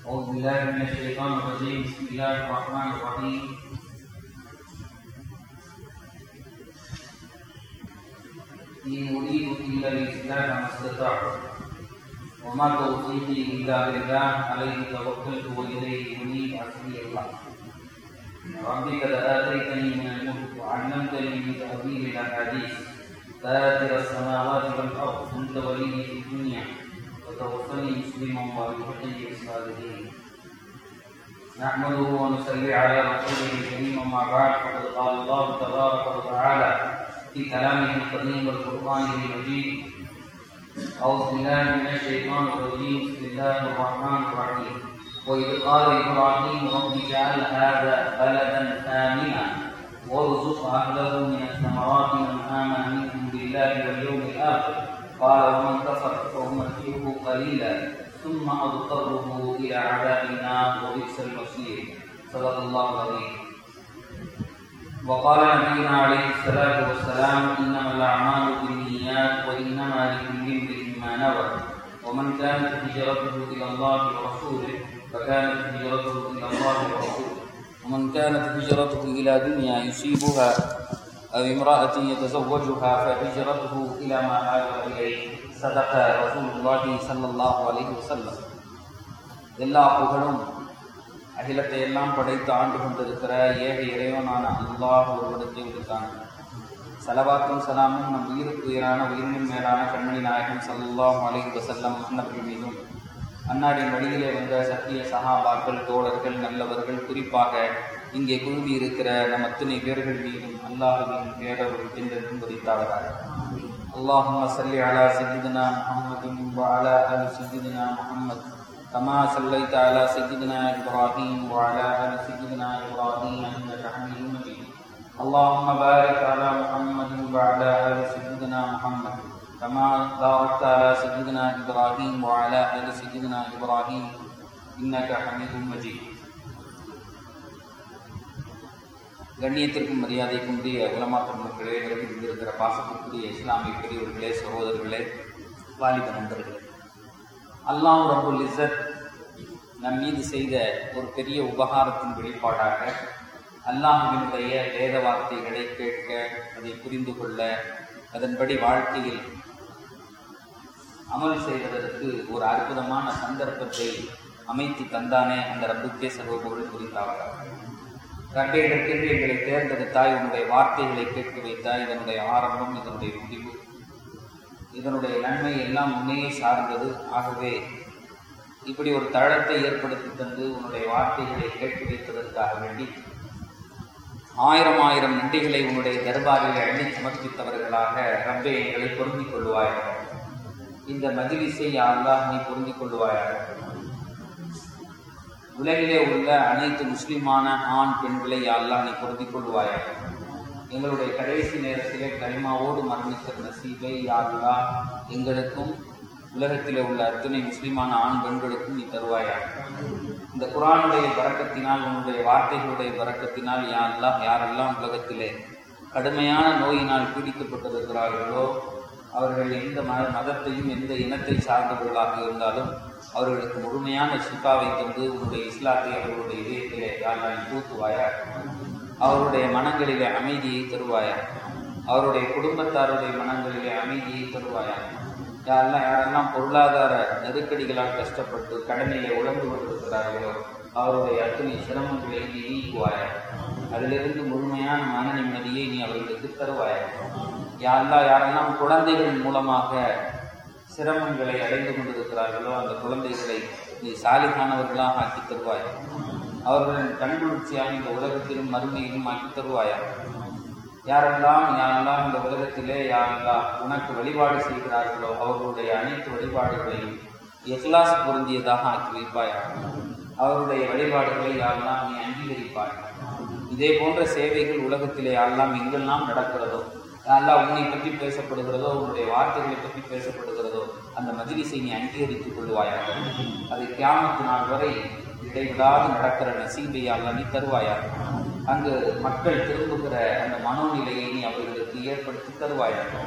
أعوذ بالله من الشيطان الرجيم بسم الله الرحمن الرحيم إن أريد إلا الإصلاح ما استطعت وما توفيقي إلا بالله عليه توكلت وإليه أنيب حسبي الله ربي قد آتيتني من الملك وعلمتني من تأويل الأحاديث فاتر السماوات والأرض أنت ولي في الدنيا وتوفني مسلما والحقني بالصالحين نحمده ونصلي على رسوله الكريم أما بعد فقد قال الله تبارك وتعالى في كلامه القديم والقرآن المجيد أعوذ بالله من الشيطان الرجيم بسم الله الرحمن الرحيم وإذ قال إبراهيم رب اجعل هذا بلدا آمنا وارزق أهله من الثمرات من آمن منهم بالله واليوم الآخر قال ومن كفر فأمتعه قليلا ثم أضطره إلى عذاب النار وبئس المصير صدق الله العظيم وقال نبينا عليه الصلاة والسلام إنما الأعمال بالنيات وإنما لكل امرئ ما نوى ومن كانت هجرته إلى الله ورسوله فكانت هجرته إلى الله ورسوله ومن كانت هجرته إلى دنيا يصيبها أو امرأة يتزوجها فهجرته إلى ما هاجر إليه صدق رسول الله صلى الله عليه وسلم எல்லா புகழும் அகிலத்தை எல்லாம் படைத்து ஆண்டு கொண்டிருக்கிற ஏக இறைவனான அல்லாஹ் ஒருவனுக்கு விடுத்தான் சலவாத்தும் சலாமும் நம் உயிருக்கு உயிரான உயிரினும் மேலான கண்மணி நாயகம் சல்லாஹ் அலைஹி வசல்லம் அன்னபர்கள் மீதும் அன்னாரின் வழியிலே வந்த சத்திய சகாபாக்கள் தோழர்கள் நல்லவர்கள் குறிப்பாக இங்கே குழுவி இருக்கிற நம் அத்தனை பேர்கள் மீதும் அல்லாஹுவின் பேரவர்கள் என்றென்றும் குறித்தாவதாக اللهم صل على سيدنا محمد وعلى ال سيدنا محمد كما صليت على سيدنا ابراهيم وعلى ال سيدنا ابراهيم انك حميد مجيد اللهم بارك على محمد وعلى ال سيدنا محمد كما باركت على سيدنا ابراهيم وعلى ال سيدنا ابراهيم انك حميد مجيد கண்ணியத்திற்கும் மரியாதைக்கும் உரிய உலமாக்க மக்களே விரும்பியிருக்கிற பாசத்திற்குரிய இஸ்லாமிய பெரியவர்களே சகோதரர்களே வாலிப நண்பர்களே அல்லாம் ரபுல் இசத் நம் மீது செய்த ஒரு பெரிய உபகாரத்தின் வெளிப்பாடாக அல்லாஹுவினுடைய வேத வார்த்தைகளை கேட்க அதை புரிந்து கொள்ள அதன்படி வாழ்க்கையில் அமல் செய்வதற்கு ஒரு அற்புதமான சந்தர்ப்பத்தை அமைத்து தந்தானே அந்த ரப்புக்கே சகோதரர்கள் குறித்தார்கள் கண்டையிடத்திற்கு எங்களை தேர்ந்தெடுத்தாய் உன்னுடைய வார்த்தைகளை கேட்க வைத்தாய் இதனுடைய ஆரம்பம் இதனுடைய முடிவு இதனுடைய நன்மை எல்லாம் உன்னையே சார்ந்தது ஆகவே இப்படி ஒரு தளத்தை ஏற்படுத்தி தந்து உன்னுடைய வார்த்தைகளை கேட்க வைத்ததற்காக வேண்டி ஆயிரம் ஆயிரம் நன்றிகளை உன்னுடைய தர்பாரில் அள்ளி சமர்ப்பித்தவர்களாக ரப்பே எங்களை பொருந்திக் கொள்வாயாக இந்த மகிழிசை யாரெல்லாம் நீ பொருந்திக் கொள்வாயாக உலகிலே உள்ள அனைத்து முஸ்லிமான ஆண் பெண்களை யாரெல்லாம் நீ பொருந்திக் கொள்வாயாக எங்களுடைய கடைசி நேரத்திலே கரிமாவோடு மரணிக்கிற நசீபை யாருலா எங்களுக்கும் உலகத்திலே உள்ள அத்தனை முஸ்லிமான ஆண் பெண்களுக்கும் நீ தருவாயாக இந்த குரானுடைய பறக்கத்தினால் உன்னுடைய வார்த்தைகளுடைய பறக்கத்தினால் யாரெல்லாம் யாரெல்லாம் உலகத்திலே கடுமையான நோயினால் பீடிக்கப்பட்டிருக்கிறார்களோ அவர்கள் எந்த மத மதத்தையும் எந்த இனத்தை சார்ந்தவர்களாக இருந்தாலும் அவர்களுக்கு முழுமையான சிப்பாவை தந்து உன்னுடைய இஸ்லாத்தை அவர்களுடைய இதயத்திலே யாரெல்லாம் பூத்துவாயா அவருடைய மனங்களிலே அமைதியை தருவாயா அவருடைய குடும்பத்தாருடைய மனங்களிலே அமைதியை தருவாயா யாரெல்லாம் யாரெல்லாம் பொருளாதார நெருக்கடிகளால் கஷ்டப்பட்டு கடனிலே உழந்து கொண்டிருக்கிறார்களோ அவருடைய அத்தனை சிரமங்களை நீ நீக்குவாயா அதிலிருந்து முழுமையான மன நிம்மதியை நீ அவர்களுக்கு தருவாயா யாரெல்லாம் யாரெல்லாம் குழந்தைகள் மூலமாக சிரமங்களை அடைந்து கொண்டிருக்கிறார்களோ அந்த குழந்தைகளை நீ சாலிகானவர்களாக ஆக்கி தருவாய் அவர்களின் கண்குளிர்ச்சியாக இந்த உலகத்திலும் மறுமையிலும் ஆக்கி தருவாயா யாரெல்லாம் யாரெல்லாம் இந்த உலகத்திலே யாரெல்லாம் உனக்கு வழிபாடு செய்கிறார்களோ அவர்களுடைய அனைத்து வழிபாடுகளையும் எக்லாஸ் பொருந்தியதாக ஆக்கி வைப்பாயா அவருடைய வழிபாடுகளை யாரெல்லாம் நீ அங்கீகரிப்பாய் இதே போன்ற சேவைகள் உலகத்திலே யாரெல்லாம் எங்கெல்லாம் நடக்கிறதோ யாரெல்லாம் உன்னை பற்றி பேசப்படுகிறதோ உன்னுடைய வார்த்தைகளை பற்றி பேசப்படுகிறதோ அந்த மஜிலிசை நீ அங்கீகரித்துக் கொள்வாயாக அதை கியாமத்து நாள் வரை இடைவிடாது நடக்கிற நசீபை அல்ல நீ தருவாயாக அங்கு மக்கள் திரும்புகிற அந்த மனோநிலையை நீ அவர்களுக்கு ஏற்படுத்தி தருவாயாக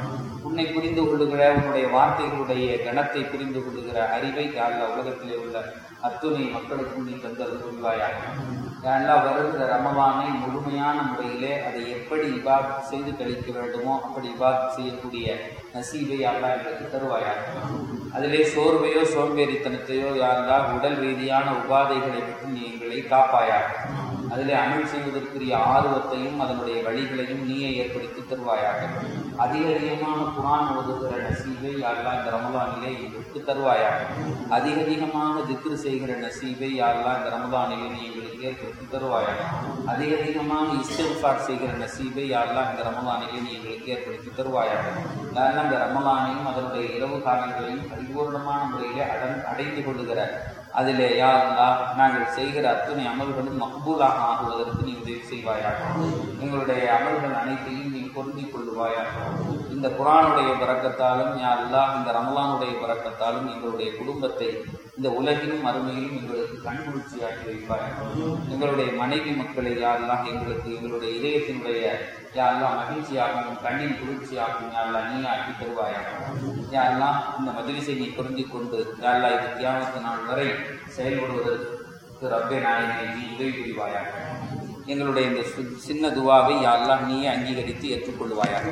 உன்னை புரிந்து கொள்ளுகிற உன்னுடைய வார்த்தைகளுடைய கணத்தை புரிந்து கொள்ளுகிற அறிவை யாழ்ல உலகத்திலே உள்ள அத்துணை மக்களுக்கும் நீ தந்தது புரிவாயாக யாழ்லா வருகிற ரமவானை முழுமையான முறையிலே அதை எப்படி இபாத் செய்து கழிக்க வேண்டுமோ அப்படி இபாத் செய்யக்கூடிய நசீபை யாழ்லா எங்களுக்கு தருவாயாக அதிலே சோர்வையோ சோம்பேறித்தனத்தையோ யாழ்லா உடல் ரீதியான உபாதைகளை விட்டு நீ எங்களை காப்பாயாக அதிலே அமல் செய்வதற்குரிய ஆர்வத்தையும் அதனுடைய வழிகளையும் நீயே ஏற்படுத்தி தருவாயாக அதிக அதிகமான குரான் ஓதுகிற நசீபை யாரெல்லாம் இந்த ரமலானிலே எங்களுக்கு தருவாயாக அதிக அதிகமாக திக்ரு செய்கிற நசீபை யாரெல்லாம் இந்த ரமலானிலே நீ எங்களுக்கு ஏற்படுத்தி தருவாயாக அதிக அதிகமாக இஸ்திஃபார் செய்கிற நசீபை யாரெல்லாம் இந்த ரமலானிலே நீ எங்களுக்கு ஏற்படுத்தி தருவாயாக யாரெல்லாம் இந்த ரமலானையும் அதனுடைய இரவு காலங்களையும் பரிபூர்ணமான முறையிலே அடன் அடைந்து கொள்ளுகிற அதிலே யாருந்தா நாங்கள் செய்கிற அத்துணை அமல்களும் மக்பூலாக ஆகுவதற்கு நீ உதவி செய்வாயாக எங்களுடைய அமல்கள் அனைத்தையும் நீ பொருந்திக் கொள்ளுவாயாக இந்த குரானுடைய பறக்கத்தாலும் யா அல்லாஹ் இந்த ரமலானுடைய பறக்கத்தாலும் எங்களுடைய குடும்பத்தை இந்த உலகிலும் அருமையிலும் எங்களுக்கு கண்குளிர்ச்சியாக்கி வைப்பாயாக எங்களுடைய மனைவி மக்களை யாரெல்லாம் எங்களுக்கு எங்களுடைய இதயத்தினுடைய யாரெல்லாம் மகிழ்ச்சியாகவும் கண்ணின் குளிர்ச்சியாகவும் யாரெல்லாம் நீ ஆக்கி தருவாயாக யாரெல்லாம் இந்த மஜிலிசை நீ பொருந்திக் கொண்டு யாரெல்லாம் இது தியானத்து நாள் வரை செயல்படுவதற்கு ரப்பே நாயனை நீ உதவி புரிவாயாக எங்களுடைய இந்த சு- சின்ன துவாவை யாரெல்லாம் நீயே அங்கீகரித்து ஏற்றுக்கொள்வாயாக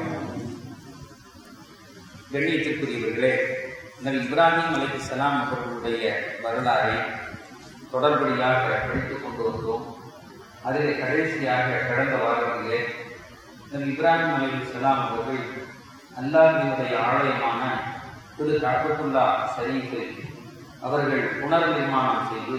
கண்ணியத்திற்குரியவர்களே நபி இப்ராஹிம் அலைஹிஸ்ஸலாம் அவர்களுடைய வரலாறை தொடர்படியாக படித்துக் கொண்டு வந்தோம் அதில் கடைசியாக கடந்த வாரத்திலே நபி இப்ராஹிம் அலைஹிஸ்ஸலாம் அவர்கள் அல்லாஹினுடைய ஆலயமான திரு காபத்துல்லா ஷரீஃபை அவர்கள் புனர் நிர்மாணம் செய்து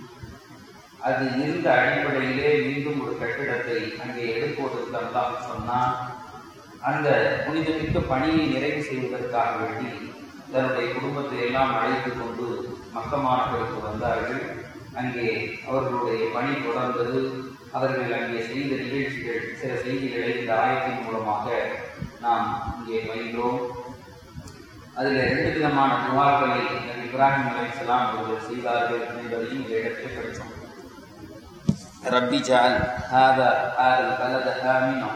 அது இருந்த அடிப்படையிலே மீண்டும் ஒரு கட்டிடத்தை அங்கே எடுப்பதற்கு அல்லாஹ் சொன்னார் அந்த புனிதமிக்க பணியை நிறைவு செய்வதற்காக வேண்டி தன்னுடைய குடும்பத்தை எல்லாம் அழைத்து கொண்டு மக்கமானவர்களுக்கு வந்தார்கள் அங்கே அவர்களுடைய பணி தொடர்ந்தது அவர்கள் அங்கே செய்த நிகழ்ச்சிகள் சில செய்திகளை இந்த ஆயத்தின் மூலமாக நாம் இங்கே பயின்றோம் அதில் ரெண்டு விதமான துவாக்களை நபி இப்ராஹிம் அலைஹிஸ்ஸலாம் அவர்கள் செய்தார்கள் என்பதையும் இந்த இடத்தில் படித்தோம் ربي اجعل هذا هذا البلد آمنا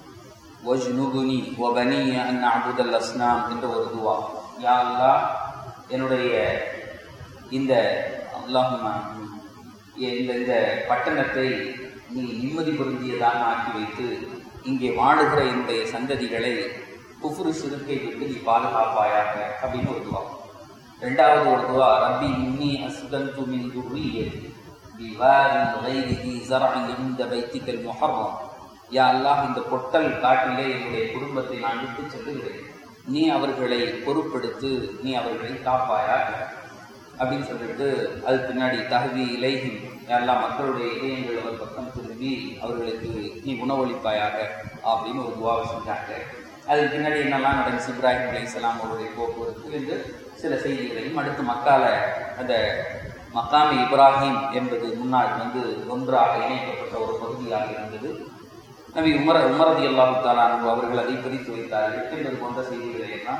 وجنبني وبني أن نعبد الأصنام என்ற ஒரு துவா யா அல்லாஹ் என்னுடைய இந்த அல்லாஹுமா இந்த இந்த பட்டணத்தை நீ நிம்மதி பொருந்தியதாக ஆக்கி வைத்து இங்கே வாழுகிற என்னுடைய சந்ததிகளை குஃப்ரு சிறுக்கை விட்டு நீ பாதுகாப்பாயாக அப்படின்னு ஒரு துவா ரெண்டாவது ஒரு துவா ரப்பி இன்னி அஸ்கந்து மின் துர்ரியத்தி بواد غير ذي زرع عند بيتك المحرم யா அல்லாஹ் இந்த பொட்டல் காட்டிலே என்னுடைய குடும்பத்தை நான் விட்டு செல்லுகிறேன் நீ அவர்களை பொறுப்படுத்து நீ அவர்களை காப்பாயாக அப்படின்னு சொல்லிட்டு அது பின்னாடி தகுதி இலைஹிம் எல்லா மக்களுடைய இதயங்கள் அவர் பக்கம் திரும்பி அவர்களுக்கு நீ உணவளிப்பாயாக அப்படின்னு ஒரு துவாவை செஞ்சாங்க அதுக்கு பின்னாடி என்னெல்லாம் நடந்துச்சு இப்ராஹிம் அலைஹிஸ்ஸலாம் அவருடைய போக்குவரத்து என்று சில செய்திகளையும் அடுத்து மக்கால அந்த மக்காமி இப்ராஹிம் என்பது முன்னாடி வந்து ஒன்றாக இணைக்கப்பட்ட ஒரு பகுதியாக இருந்தது நபி உமர உமரதி அல்லாஹு தாலா அவர்கள் அதை பிரித்து வைத்தார்கள் என்பது போன்ற செய்திகளை எல்லாம்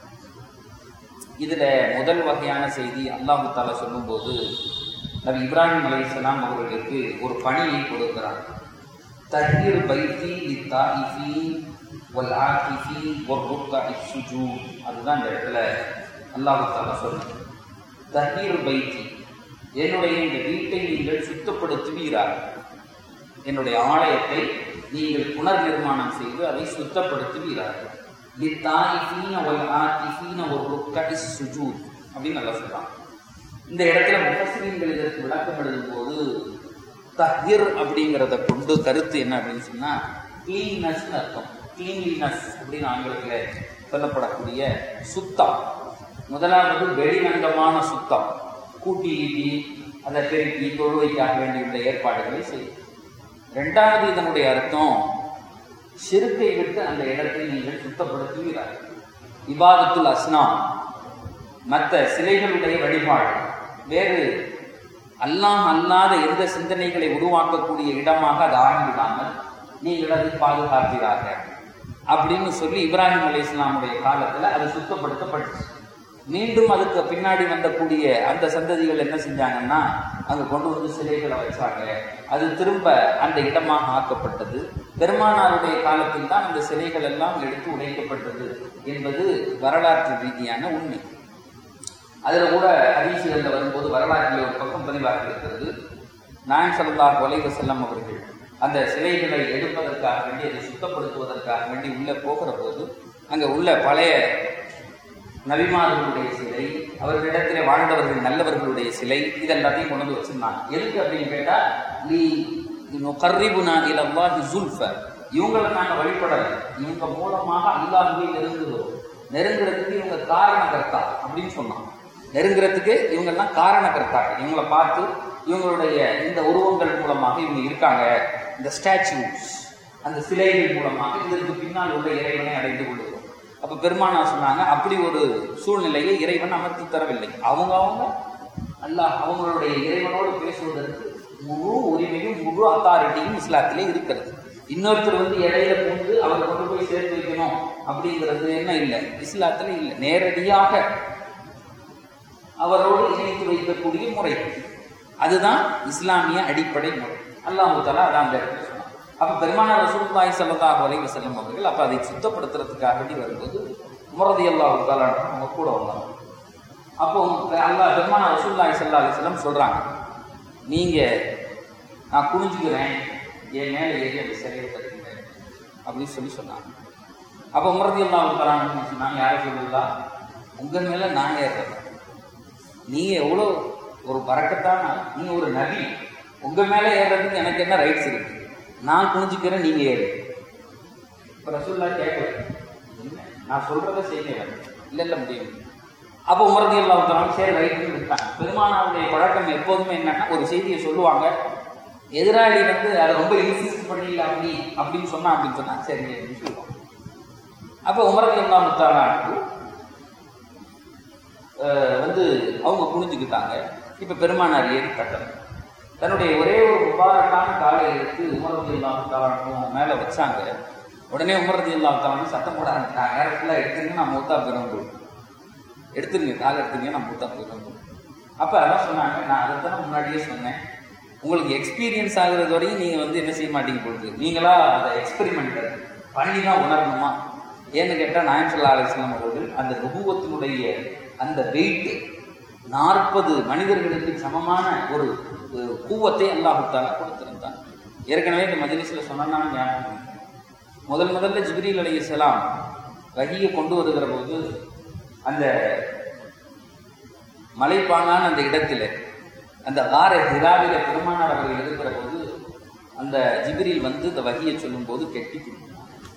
இதுல முதல் வகையான செய்தி அல்லாஹு தாலா சொல்லும்போது நபி இப்ராஹிம் அலைஹிஸ்ஸலாம் அவர்களுக்கு ஒரு பணியை கொடுக்கிறார் தஹீர் பைத்தி லித்தாயிஃபீன் வல் ஆகிஃபீன் வல் ருக்கஇ சுஜூத் அதுதான் இந்த இடத்துல அல்லாஹு தாலா சொல்லுது தஹீர் பைத்தி என்னுடைய இந்த வீட்டை நீங்கள் சுத்தப்படுத்துவீராக என்னுடைய ஆலயத்தை நீங்கள் புனர் நிர்மாணம் செய்து அதை சுத்தப்படுத்துவீரார்கள் லித்தாயிஃபீன வல் ஆகிஃபீன வல் ருக்கஇ சுஜூத் அப்படின்னு நல்லா சொல்றாங்க இந்த இடத்துல முஃபஸ்ஸிரீன்கள் இதற்கு விளக்கம் எழுதும்போது தஹிர் அப்படிங்கிறத கொண்டு கருத்து என்ன அப்படின்னு சொன்னா கிளீன்னஸ் அர்த்தம் கிளீன்லினஸ் அப்படின்னு ஆங்கிலத்தில் சொல்லப்படக்கூடிய சுத்தம் முதலாவது வெளிரங்கமான சுத்தம் கூட்டி ஈட்டி அதை பெருக்கி தொழுவைக்காக வேண்டியுள்ள ஏற்பாடுகளை செய்யும் ரெண்டாவது இதனுடைய அர்த்தம் சிறுக்கை விட்டு அந்த இடத்தை நீங்கள் சுத்தப்படுத்துவீர்கள் இபாதத்துல் அஸ்னாம் மற்ற சிலைகளுடைய வழிபாடு வேறு அல்லாஹ் அல்லாத எந்த சிந்தனைகளை உருவாக்கக்கூடிய இடமாக அது ஆகிவிடாமல் நீங்கள் அதை பாதுகாப்பீராக அப்படின்னு சொல்லி இப்ராஹிம் அலி இஸ்லாமுடைய காலத்துல அது சுத்தப்படுத்தப்பட்டுச்சு மீண்டும் அதுக்கு பின்னாடி வந்தக்கூடிய அந்த சந்ததிகள் என்ன செஞ்சாங்கன்னா அங்க கொண்டு வந்து சிலைகளை வச்சாங்க அது திரும்ப அந்த இடமாக ஆக்கப்பட்டது பெருமானாருடைய காலத்தில் தான் அந்த சிலைகள் எல்லாம் எடுத்து உடைக்கப்பட்டது என்பது வரலாற்று ரீதியான உண்மை அதில் கூட ஹதீசுகளில் வரும்போது வரலாற்றில் ஒரு பக்கம் பதிவாக இருக்கிறது நாயன் சல்லாஹ் வலைவ செல்லம் அவர்கள் அந்த சிலைகளை எடுப்பதற்காக வேண்டி அதை சுத்தப்படுத்துவதற்காக வேண்டி உள்ளே போகிற போது அங்கே உள்ள பழைய நபிமார்களுடைய சிலை அவர்களிடத்திலே வாழ்ந்தவர்கள் நல்லவர்களுடைய சிலை இதெல்லாத்தையும் கொண்டு வந்து வச்சிருந்தாங்க எதுக்கு அப்படின்னு கேட்டா நீ கர்ரிபுனா இலல்லாஹி ஜுல்ஃப இவங்களை நாங்கள் வழிபடலை இவங்க மூலமாக அல்லாஹுவை நெருங்குகிறோம் நெருங்குறதுக்கு இவங்க காரணகர்த்தா அப்படின்னு சொன்னாங்க நெருங்குறதுக்கு இவங்கெல்லாம் காரணகர்த்தாக்கள் இவங்களை பார்த்து இவங்களுடைய இந்த உருவங்கள் மூலமாக இவங்க இருக்காங்க இந்த ஸ்டாச்சுஸ் அந்த சிலைகள் மூலமாக இதற்கு பின்னால் உள்ள இறைவனை அடைந்து கொள்கிறோம் அப்ப பெருமானா சொன்னாங்க அப்படி ஒரு சூழ்நிலையை இறைவன் அமர்த்தி தரவில்லை அவங்க அவங்க அல்லாஹ் அவங்களுடைய இறைவனோடு பேசுவதற்கு முழு உரிமையும் முழு அத்தாரிட்டியும் இஸ்லாத்திலே இருக்கிறது இன்னொருத்தர் வந்து இடையில பூந்து அவர் கொண்டு போய் சேர்த்து வைக்கணும் அப்படிங்கிறது என்ன இல்லை இஸ்லாத்துல இல்லை நேரடியாக அவரோடு இணைத்து வைக்கக்கூடிய முறை அதுதான் இஸ்லாமிய அடிப்படை முறை அல்லாஹு தாலா அதான் அந்த இடத்துல சொன்னான் அப்ப பெருமானார் ரசூலுல்லாஹி ஸல்லல்லாஹு அலைஹி வஸல்லம் அவர்கள் அப்ப அதை சுத்தப்படுத்துறதுக்காக வேண்டி வரும்போது உமரதி அல்லாஹு தாலா அவங்க கூட வந்தாங்க அப்போ அல்லாஹ் பெருமானார் ரசூலுல்லாஹி ஸல்லல்லாஹு அலைஹி வஸல்லம் சொல்றாங்க நீங்க நான் குனிஞ்சுக்கிறேன் என் மேல ஏறி அந்த சிலையை தட்டுங்க அப்படின்னு சொல்லி சொன்னாங்க அப்போ உமரதி அல்லாஹு தாலா சொன்னாங்க யாரை சொல்லலாம் உங்க மேல நான் ஏறுறேன் நீங்க எவ்வளோ ஒரு பறக்கத்தான நீங்க ஒரு நபி உங்க மேல ஏறுறதுக்கு எனக்கு என்ன ரைட்ஸ் இருக்கு நான் குனிஞ்சுக்கிறேன் நீங்க ஏறு இப்ப ரசூல்லா கேட்கல என்ன? நான் சொல்றத செய்ய இல்ல இல்ல முடியும் அப்போ உமரதி எல்லாம் சரி ரைட்டுன்னு விட்டாங்க பெருமானாவுடைய பழக்கம் எப்போதுமே என்னன்னா ஒரு செய்தியை சொல்லுவாங்க எதிராளி வந்து அதை ரொம்ப இன்சிஸ்ட் பண்ணல அப்படி அப்படின்னு சொன்னா அப்படின்னு சொன்னா சரி அப்படின்னு சொல்லுவாங்க அப்போ உமரதி எல்லாம் முத்தாலாக்கு அஹ் வந்து அவங்க புரிஞ்சுக்கிட்டாங்க இப்ப பெருமானார் ஏறி கட்டணும் தன்னுடைய ஒரே ஒரு முபாரக்கான காலை எடுத்து உமரதி இல்லாம தாளாட்டும் மேல வச்சாங்க உடனே உமரதி இல்லாம தாளாட்டும் சத்தம் போட ஆரம்பிச்சாங்க நேரம் ஃபுல்லா எடுத்துருங்க நான் மூத்தா போயிடும் எடுத்துருங்க காலை எடுத்துருங்க நான் மூத்தா போயிடும் அப்ப அதான் சொன்னாங்க நான் அதை தானே முன்னாடியே சொன்னேன் உங்களுக்கு எக்ஸ்பீரியன்ஸ் ஆகுறது வரையும் நீங்க வந்து என்ன செய்ய மாட்டீங்க பொழுது நீங்களா அதை எக்ஸ்பெரிமெண்ட் பண்ணி தான் உணரணுமா ஏன்னு கேட்டா நாயன் சொல்லா அலிஸ்லாம் அவர்கள் அந்த நுபுவத்தினுடைய அந்த வெயிட் நாற்பது மனிதர்களுக்கு சமமான ஒரு ஒரு கூவத்தை அல்லாஹுத்தாலா கொடுத்திருந்தான் ஏற்கனவே இந்த மஜ்லிஸ்ல சொன்னா ஞாபகம் இருக்கு. முதல் முதல்ல ஜிப்ரீல் அலைஹிஸ்ஸலாம் வகியை கொண்டு வருகிற போது அந்த மலைப்பாங்கான அந்த இடத்துல அந்த வார ஹிராவில பெருமானார் அவர்கள் இருக்கிற போது அந்த ஜிப்ரீல் வந்து இந்த வகியை சொல்லும் போது கெட்டி பிடிக்கிறாங்க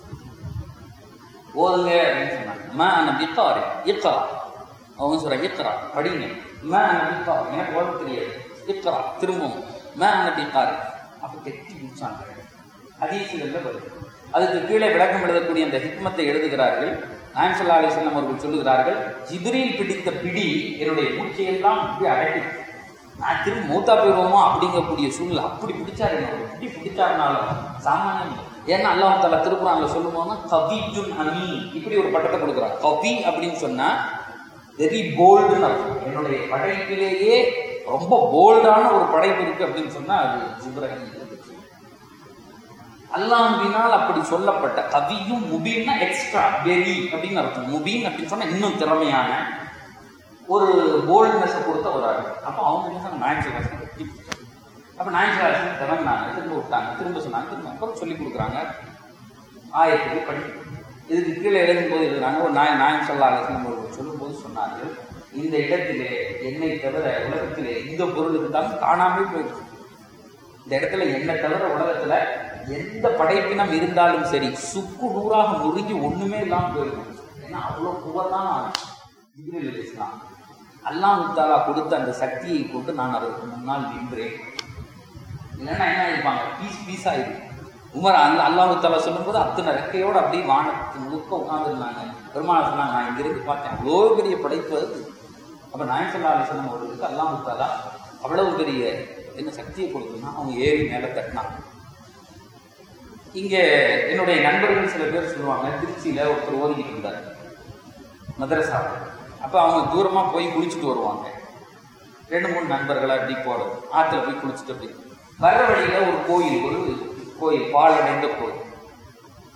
ஓதுங்க அப்படின்னு சொன்னாங்க மா அன பிக்காரி இக்கரா அவங்க சொல்ற இக்கரா படிங்க மா அன பிக்காரி எனக்கு ஓத தெரியாது இக்கரா திரும்பவும் மா அன பிக்காரி அப்ப கெட்டி பிடிச்சாங்க ஹதீசுகள்ல வருது அதுக்கு கீழே விளக்கம் எழுதக்கூடிய அந்த ஹிக்மத்தை எழுதுகிறார்கள் நாயம் சல்லா அலிஸ்லாம் அவர்கள் சொல்லுகிறார்கள் ஜிப்ரீல் பிடித்த பிடி என்னுடைய மூச்சையெல்லாம் இப்படி அடக்கி நான் திரும்ப மூத்தா போயிடுவோமோ அப்படிங்கக்கூடிய சூழ்நிலை அப்படி பிடிச்சாரு என்ன ஒரு பிடி பிடிச்சாருனாலும் சாமானியம் இல்லை. ஏன்னா அல்லாஹ் தாலா திருக்குறான்ல சொல்லும்போது கவிஜுன் அமீன் இப்படி ஒரு பட்டத்தை கொடுக்குறான் கவி அப்படின்னு சொன்னா வெரி போல்டுன்னு அர்த்தம் என்னுடைய படைப்பிலேயே ரொம்ப போல்டான ஒரு படைப்பு இருக்கு அப்படின்னு சொன்னா அது ஜிப்ரஹீம் அல்லாஹ்வினால் அப்படி சொல்லப்பட்ட கவியும் முபீன்னா எக்ஸ்ட்ரா வெரி அப்படின்னு அர்த்தம் முபீன் அப்படின்னு சொன்னா இன்னும் திறமையான ஒரு போல்ட்னஸை கொடுத்த ஒரு ஆள் அப்போ அவங்க என்ன சொன்னாங்க நாயன்சி அப்போ நாயன்சி வாசன் திறந்தாங்க திரும்ப விட்டாங்க திரும்ப சொன்னாங்க திரும்ப அப்புறம் சொல்லி கொடுக்குறாங்க ஆயத்துக்கு படிக்கணும் இதுக்கு கீழே எழுதும்போது எழுதுறாங்க ஒரு நாய் நாயன் சொல்லா அலிஸ்லாம் அவர்கள் சொல்லும்போது சொன்னார்கள் இந்த இடத்திலே என்னை தவிர உலகத்திலே எந்த பொருள் இருந்தாலும் காணாமல் போயிடும் இந்த இடத்துல என்னை தவிர உலகத்துல எந்த படைப்பினம் இருந்தாலும் சரி சுக்கு நூறாக நொறுங்கி ஒண்ணுமே இல்லாம போயிருக்கும் ஏன்னா அவ்வளவு புகழ்தான் ஜிப்ரீல் அலைஹிஸ்ஸலாம் அல்லாஹ் தாலா கொடுத்த அந்த சக்தியை கொண்டு நான் அதற்கு முன்னால் நின்றேன் இல்லைன்னா என்ன இருப்பாங்க பீஸ் பீஸ் ஆயிடும் உமர் அந்த அல்லாஹு தாலா சொல்லும்போது அத்தனை ரெக்கையோட அப்படியே வானத்து முழுக்க உட்காந்துருந்தாங்க பெருமாள் சொன்னாங்க நான் இங்கிருந்து பார்த்தேன் அவ்வளோ பெரிய படைப்பு அது அப்ப நாயன் சல்லா அலிஸ்லாம் அவர்களுக்கு அல்லாஹு தாலா அவ்வளவு பெரிய என்ன சக்தியை கொடுத்ததுன்னா அவங்க ஏறி மேலே தட்டினாங்க இங்க என்னுடைய நண்பர்கள் சில பேர் சொல்லுவாங்க திருச்சியில ஒருத்தர் ஓதிக்கிட்டு இருந்தார் மதரசா அப்ப அவங்க தூரமா போய் குளிச்சுட்டு வருவாங்க ரெண்டு மூணு நண்பர்களா அப்படி போறது ஆத்துல போய் குளிச்சுட்டு அப்படி வர்ற வழியில ஒரு கோயில் ஒரு கோயில் பால் அடைந்த கோயில்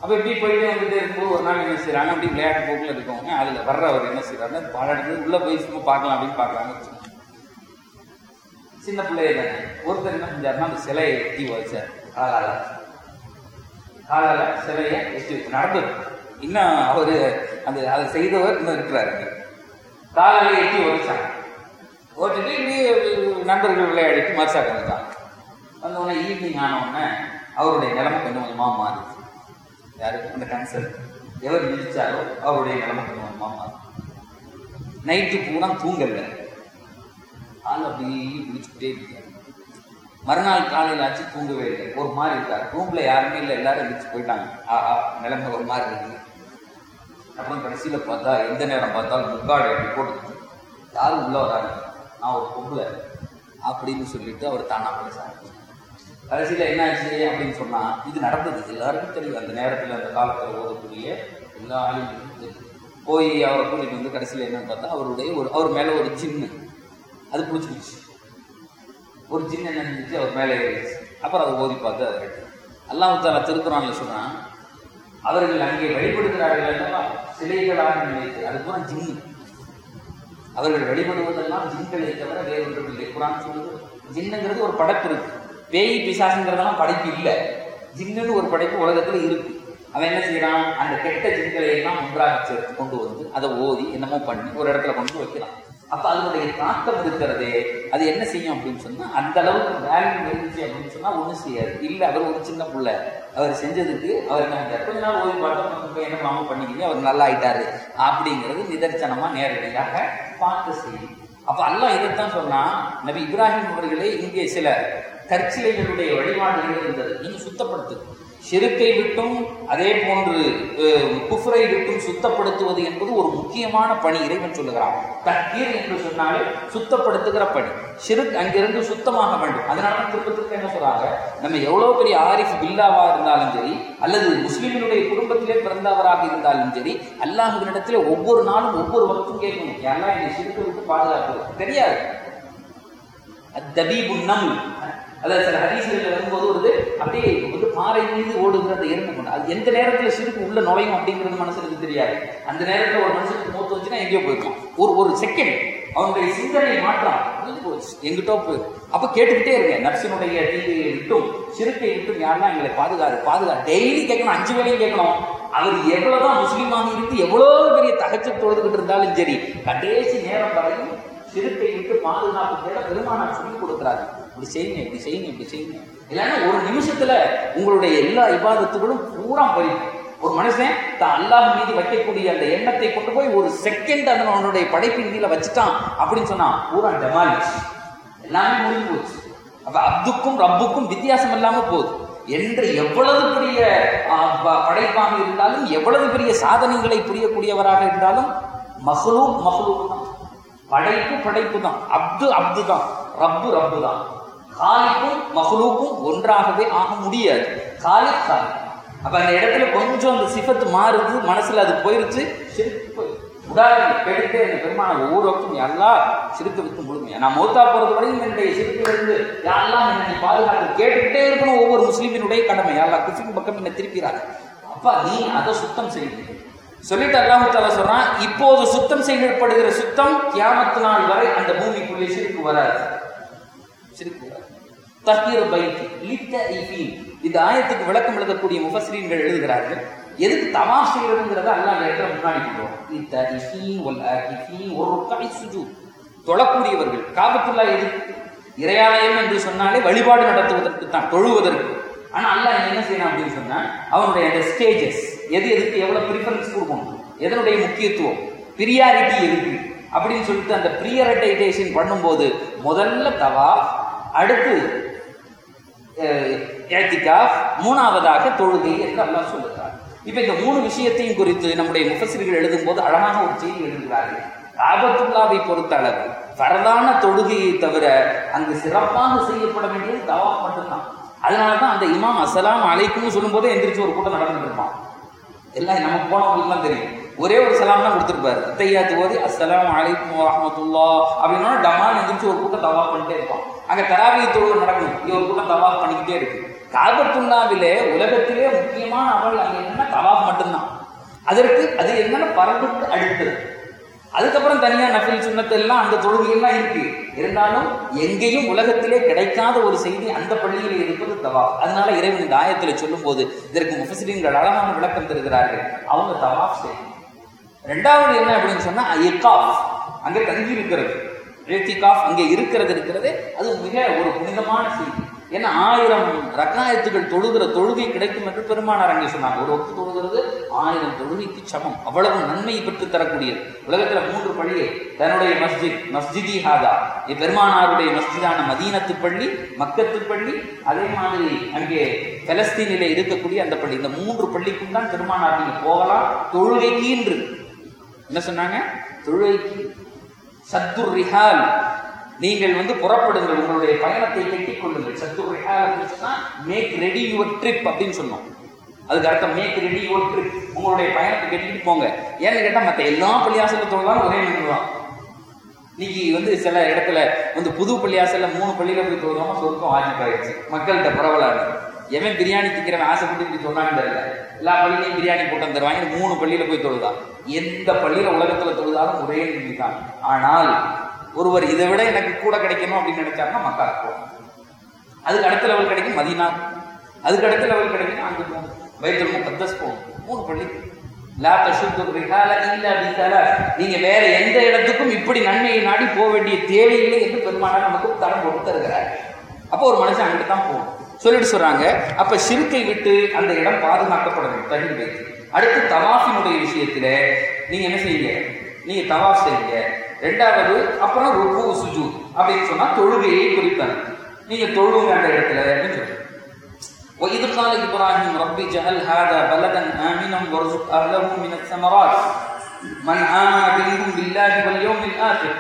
அப்போ இப்படி போயிட்டு வந்துட்டு இருக்கும்போது ஒரு நாள் என்ன செய்யறாங்க அப்படி விளையாட்டு போக்கில் இருக்கவங்க அதில் வர்றவர் என்ன செய்யறாருன்னா பாடம் எடுத்து உள்ளே போய் சும்மா பார்க்கலாம் அப்படின்னு பார்க்கலாம்னு வச்சுக்கோங்க. சின்ன பிள்ளைய தானே ஒருத்தர் என்ன செஞ்சாருன்னா அந்த சிலையை எட்டி வச்சார் காலால காலால சிலையை எட்டி வச்சு நடந்தது இன்னும் அவரு அந்த அதை செய்தவர் இன்னும் இருக்கிறாரு இங்க. காலால எட்டி உடைச்சாங்க ஓட்டிட்டு இப்படியே நண்பர்கள் விளையாடிட்டு மறுசாக்க வந்துட்டாங்க வந்தோடனே ஈவினிங் ஆனவுடனே அவருடைய நிலைமை கொஞ்சம் கொஞ்சமாக மாறுச்சு யாருக்கு அந்த கேன்சர் எவர் விழிச்சாரோ அவருடைய நிலைமை கொஞ்சம் கொஞ்சமாக மாறும் நைட்டு பூரா தூங்கல ஆள் அப்படியே விழிச்சுக்கிட்டே இருக்காரு மறுநாள் காலையில் ஆச்சு தூங்கவே இல்லை ஒரு மாதிரி இருக்காரு ரூம்ல யாருமே இல்லை எல்லாரும் விழிச்சு போயிட்டாங்க ஆஹா நிலைமை ஒரு மாதிரி இருக்குது அப்புறம் கடைசியில பார்த்தா எந்த நேரம் பார்த்தாலும் முக்காடு அப்படி போட்டு யாரும் உள்ள வராங்க நான் ஒரு பொம்பளை அப்படின்னு சொல்லிட்டு அவர் தானா பேச ஆரம்பிச்சார். கடைசியில என்னாச்சு அப்படின்னு சொன்னா இது நடந்தது எல்லாருக்கும் தெரியும் அந்த நேரத்துல அந்த காலத்துல ஓதக்கூடிய எல்லா ஆளுங்களுக்கும் தெரியும் போய் அவரை கூட்டிட்டு வந்து கடைசியில என்னன்னு பார்த்தா அவருடைய ஒரு அவர் மேல ஒரு ஜின்னு அது பிடிச்சிருச்சு ஒரு ஜின் என்ன செஞ்சுச்சு அவர் மேலே ஏறிடுச்சு அப்புறம் அதை ஓதி பார்த்து அதை கட்டு அல்லாஹ் தாலா திருக்குறான்ல சொன்னான் அவர்கள் அங்கே வழிபடுகிறார்கள் அல்லவா சிலைகளாக நினைத்து அது பூரா ஜின்னு அவர்கள் வழிபடுவதெல்லாம் ஜின்களை தவிர வேறு ஒன்றும் இல்லை குரான் சொல்லுது ஜின்னுங்கிறது ஒரு படைப்பு இருக்கு பேய் பிசாசுங்கிறதெல்லாம் படைப்பு இல்லை ஜின்னுன்னு ஒரு படைப்பு உலகத்துல இருக்கு அவன் என்ன செய்யறான் அந்த கெட்ட ஜின்களை எல்லாம் ஒன்றாக சேர்த்து கொண்டு வந்து அதை ஓதி என்னமோ பண்ணி ஒரு இடத்துல கொண்டு போய் வைக்கிறான் அப்ப அதனுடைய தாக்கம் இருக்கிறதே அது என்ன செய்யும் அப்படின்னு சொன்னா அந்த அளவுக்கு வேல்யூ இருந்துச்சு அப்படின்னு சொன்னா ஒண்ணும் செய்யாது இல்ல அவர் ஒரு சின்ன புள்ள அவர் செஞ்சதுக்கு அவர் என்ன செஞ்சார் கொஞ்ச நாள் ஓய்வு பார்த்தோம் இப்ப என்ன மாமா பண்ணிக்கிட்டு அவர் நல்லா ஆயிட்டாரு அப்படிங்கிறது நிதர்சனமா நேரடியாக பார்த்த செய்தி அப்ப அல்லாஹ் இதைத்தான் சொன்னா நபி இப்ராஹிம் அவர்களே இங்கே சில கற்சிலைகளுடைய வழிபாடுகள் இருந்தது நீங்க சுத்தப்படுத்து ஷிருக்கை விட்டும் அதே போன்று அஹ், குஃப்ரை விட்டும் சுத்தப்படுத்துவது என்பது ஒரு முக்கியமான பணி இறைவன் சொல்லுகிறான் தக்கீர் என்று சொன்னாலே சுத்தப்படுத்துகிற பணி ஷிருக் அங்கிருந்து சுத்தமாக வேண்டும் அதனால தான் திரும்ப திரும்ப என்ன சொல்றாங்க நம்ம எவ்வளவு பெரிய ஆரிஃப் பில்லாவா இருந்தாலும் சரி அல்லது முஸ்லிம்களுடைய குடும்பத்திலே பிறந்தவராக இருந்தாலும் சரி அல்லாஹுவினிடத்திலே ஒவ்வொரு நாளும் ஒவ்வொரு வகுப்பும் கேட்கணும் யாரெல்லாம் என்னை சிறுக்கை விட்டு பாதுகாப்பு தெரியாது அத்தபீபு நம் அதாவது சில ஹதீசுகளில் வரும்போது ஒரு அப்படியே வந்து பாறை மீது ஓடுகிற அந்த எறும்பு கொண்டு அது எந்த நேரத்தில் சிறுக்கு உள்ள நுழையும் அப்படிங்கிறது மனசுக்கு தெரியாது அந்த நேரத்தில் ஒரு மனுஷனுக்கு மூத்து வந்துச்சுன்னா எங்கேயோ போயிருக்கும் ஒரு ஒரு செகண்ட் அவனுடைய சிந்தனை மாற்றம் முடிஞ்சு போச்சு எங்கிட்டோ போயிடும் அப்ப கேட்டுக்கிட்டே இருங்க நர்சினுடைய தீவையை விட்டும் சிறுக்கை விட்டும் யாரெல்லாம் எங்களை பாதுகாரு பாதுகாரு டெய்லி கேட்கணும் அஞ்சு வேலையும் கேட்கணும் அவர் எவ்வளவுதான் முஸ்லீமாக இருந்து எவ்வளவு பெரிய தகச்சு தொழுதுகிட்டு இருந்தாலும் சரி கடைசி நேரம் வரையும் சிறுக்கை விட்டு பாதுகாப்பு தேட பெருமானார் சொல்லி கொடுக்குறாரு இப்படி செய்யுங்க இப்படி செய்யுங்க இப்படி செய்யுங்க இல்லைன்னா ஒரு நிமிஷத்துல உங்களுடைய எல்லா இபாதத்துகளும் பூரா போயிடும் ஒரு மனுஷன் தான் அல்லாஹ் மீது வைக்கக்கூடிய அந்த எண்ணத்தை கொண்டு போய் ஒரு செகண்ட் அதன் அவனுடைய படைப்பின் கீழே வச்சுட்டான் அப்படின்னு சொன்னா பூரா டெமாலிஷ் எல்லாமே முடிஞ்சு போச்சு அப்ப அப்துக்கும் ரப்புக்கும் வித்தியாசம் இல்லாம போகுது என்று எவ்வளவு பெரிய ஆ, ப- படைப்பாக இருந்தாலும் எவ்வளவு பெரிய சாதனைகளை புரியக்கூடியவராக இருந்தாலும் மஹ்லூக் மஹ்லூக் தான் படைப்பு படைப்பு தான் அப்து அப்து தான் ரப்பு ரப்பு தான் காலிக்கும் மஹ்லூக்கும் ஒன்றாகவே ஆக முடியாது காலிக் காலிக் அப்ப அந்த இடத்துல கொஞ்சம் அந்த சிஃபத்து மாறுது மனசுல அது போயிருச்சு சிரிப்பு போயிடுச்சு உதாரணம் கேட்டுட்டே இந்த பெருமான ஒவ்வொரு வக்தும் எல்லாம் சிறுக்க விட்டு முழுமையா நான் மௌத்தா போறது வரையும் என்னுடைய சிறுக்கிலிருந்து யாரெல்லாம் என்னை பாதுகாத்து கேட்டுக்கிட்டே இருக்கணும் ஒவ்வொரு முஸ்லீமினுடைய கடமை யாரெல்லாம் குஃபின் பக்கம் என்ன திருப்பிறாங்க அப்பா நீ அதை சுத்தம் செய்யணும் சொல்லிட்டு அல்லாஹு தாலா சொல்றான் இப்போது சுத்தம் செய்யப்படுகிற சுத்தம் கியாமத்து நாள் வரை அந்த பூமிக்குள்ளே சிரிப்பு வராது சிரிப்பு வராது தஹீர் பைத் லித்தஈஃபீன் இந்த ஆயத்துக்கு விளக்கம் எழுதக்கூடிய முஃபஸ்ரீன்கள் எழுதுகிறார்கள் எதுக்கு தவாஃப் செய்யறதுங்கிறத அல்லாஹ் அந்த இடத்துல முன்னாடி கொள்வோம் லித்தஈஃபீன் வல் ஆகிஃபீன் ஒரு ருக்காய் சுஜூத் தொழக்கூடியவர்கள் காபத்துல்லா எதுக்கு இறையாலயம் என்று சொன்னாலே வழிபாடு நடத்துவதற்கு தான் தொழுவதற்கு ஆனா அல்லாஹ் இங்க என்ன செய்யணும் அப்படின்னு சொன்னா அவனுடைய அந்த ஸ்டேஜஸ் எது எதுக்கு எவ்வளவு ப்ரிஃபரன்ஸ் கொடுக்கணும் எதனுடைய முக்கியத்துவம் பிரியாரிட்டி எதுக்கு அப்படின்னு சொல்லிட்டு அந்த ப்ரியரைட்டைசேஷன் பண்ணும்போது முதல்ல தவா அடுத்து ஏத்திகாஃப் மூணாவதாக தொழுகை என்று அல்லாஹ் சொல்லுகிறார் இப்ப இந்த மூணு விஷயத்தையும் குறித்து நம்முடைய முஃபசிர்கள் எழுதும்போது அழகாக ஒரு செய்தி எழுதுகிறார்கள் காபத்துல்லாவை பொறுத்த அளவு பரதான தொழுகையை தவிர அங்கு சிறப்பாக செய்யப்பட வேண்டியது தவாப் மட்டும்தான் அதனால தான் அந்த இமாம் அஸ்ஸலாமு அலைக்கும்னு சொல்லும்போதே எந்திரிச்சு ஒரு கூட்டம் நடந்துட்டு இருப்பான் எல்லாம் நமக்கு போனவங்களுக்குலாம் தெரியும் ஒரே ஒரு சலாம் தான் கொடுத்துருப்பாரு அத்தையாத்து ஓதி அஸ்ஸலாமு அலைக்கும் வரஹ்மத்துல்லா அப்படின்னா டமால் எந்திரிச்சு ஒரு கூட்டம் தவாப் பண்ணிட்டே இருப்பான் அங்க தராவிய தொழுகை நடக்கணும் இங்க ஒரு கூட்டம் தவாப் பண்ணிக்கிட்டே இருக்கு காபத்துல்லாவிலே உலகத்திலே முக்கியமான அமல் அங்க என்னன்னா தவாப் மட்டும்தான் அதற்கு அது என்னன்னா பரப்புக்கு அடுத்தது அதுக்கப்புறம் தனியா நஃபில் சுண்ணத்து எல்லாம் அந்த தொழுகையெல்லாம் இருக்கு இருந்தாலும் எங்கேயும் உலகத்திலே கிடைக்காத ஒரு செய்தி அந்த பள்ளியில் இருப்பது தவாப் அதனால இறைவன் இந்த ஆயத்தில் சொல்லும்போது இதற்கு முஃபசிலின்கள் அழகான விளக்கம் தருகிறார்கள் அவங்க தவாப் செய்யணும் ரெண்டாவது என்ன அப்படின்னு சொன்னா இக்காஃப் அங்க தங்கி இருக்கிறது ஏத்திகாஃப் அங்கே இருக்கிறது இருக்கிறது அது மிக ஒரு புனிதமான செய்தி ஏன்னா ஆயிரம் ரக்காயத்துகள் தொழுகிற தொழுகை கிடைக்கும் என்று பெருமானார் அங்கே சொன்னாங்க ஒரு ஒத்து தொழுகிறது ஆயிரம் தொழுகைக்கு சமம் அவ்வளவு நன்மை பெற்று தரக்கூடியது உலகத்துல மூன்று பள்ளியை தன்னுடைய மஸ்ஜித் மஸ்ஜிதி ஹாதா பெருமானாருடைய மஸ்ஜிதான மதீனத்து பள்ளி மக்கத்து பள்ளி அதே மாதிரி அங்கே பலஸ்தீனிலே இருக்கக்கூடிய அந்த பள்ளி இந்த மூன்று பள்ளிக்கும் தான் பெருமானார் நீங்க போகலாம் தொழுகைக்கு என்று என்ன சொன்னாங்க தொழுகைக்கு சத்துர் ரிஹால் நீங்கள் வந்து புறப்படுங்கள் உங்களுடைய பயணத்தை கட்டிக் கொள்ளுங்கள் சத்துர் ரிஹால் அப்படின்னு சொன்னா மேக் ரெடி யுவர் ட்ரிப் அப்படின்னு சொன்னோம் அதுக்கு அர்த்தம் மேக் ரெடி யுவர் ட்ரிப் உங்களுடைய பயணத்தை கட்டிட்டு போங்க ஏன்னு கேட்டா மற்ற எல்லா பள்ளியாசல தொழிலாலும் ஒரே நின்று தான் இன்னைக்கு வந்து சில இடத்துல வந்து புது பள்ளியாசல்ல மூணு பள்ளியில போய் தொழுகாம சொர்க்கம் ஆஜிப்பாயிருச்சு மக்கள்கிட்ட பரவலாடு எவன் பிரியாணி திக்கிறவன் ஆசைப்பட்டு இப்படி சொன்னான்னு தெரியல எல்லா பள்ளியிலையும் பிரியாணி போட்டு தருவாங்க மூணு பள்ளியில போய் தொழுதான் எந்த பள்ளியில உலகத்துல தொழுதாலும் ஒரே நிதி தான் ஆனால் ஒருவர் இதை விட எனக்கு கூட கிடைக்கணும் அப்படின்னு நினைச்சாருன்னா மக்கா போகும் அதுக்கு அடுத்த லெவல் கிடைக்கும் மதீனா அதுக்கு அடுத்த லெவல் கிடைக்கும் அங்கு போகும் பைத்துல் முகத்தஸ் போகும் மூணு பள்ளி லா தஷுத்து ரிஹால இல்லா பிசலாஸ் நீங்க வேற எந்த இடத்துக்கும் இப்படி நன்மையை நாடி போக வேண்டிய தேவையில்லை என்று பெருமானார் நமக்கு தரம் போட்டு தருகிறார் அப்போ ஒரு மனுஷன் அங்கிட்டு தான் போகும் சொல்லிட்டு சொல்றாங்க அப்ப சிறுக்கை விட்டு அந்த இடம் பாதுகாக்கப்படணும் தகுதி வைத்து அடுத்து தவாஃபினுடைய விஷயத்துல நீங்க என்ன செய்யுங்க நீங்க தவாஃப் செய்யுங்க ரெண்டாவது அப்புறம் ருக்கு சுஜூ அப்படின்னு சொன்னா தொழுகையை குறிப்பாங்க நீங்க தொழுவுங்க அந்த இடத்துல அப்படின்னு சொல்லுங்க وإذ قال إبراهيم رب اجعل هذا بلدا آمنا وارزق أهله من الثمرات من آمن منهم بالله واليوم الآخر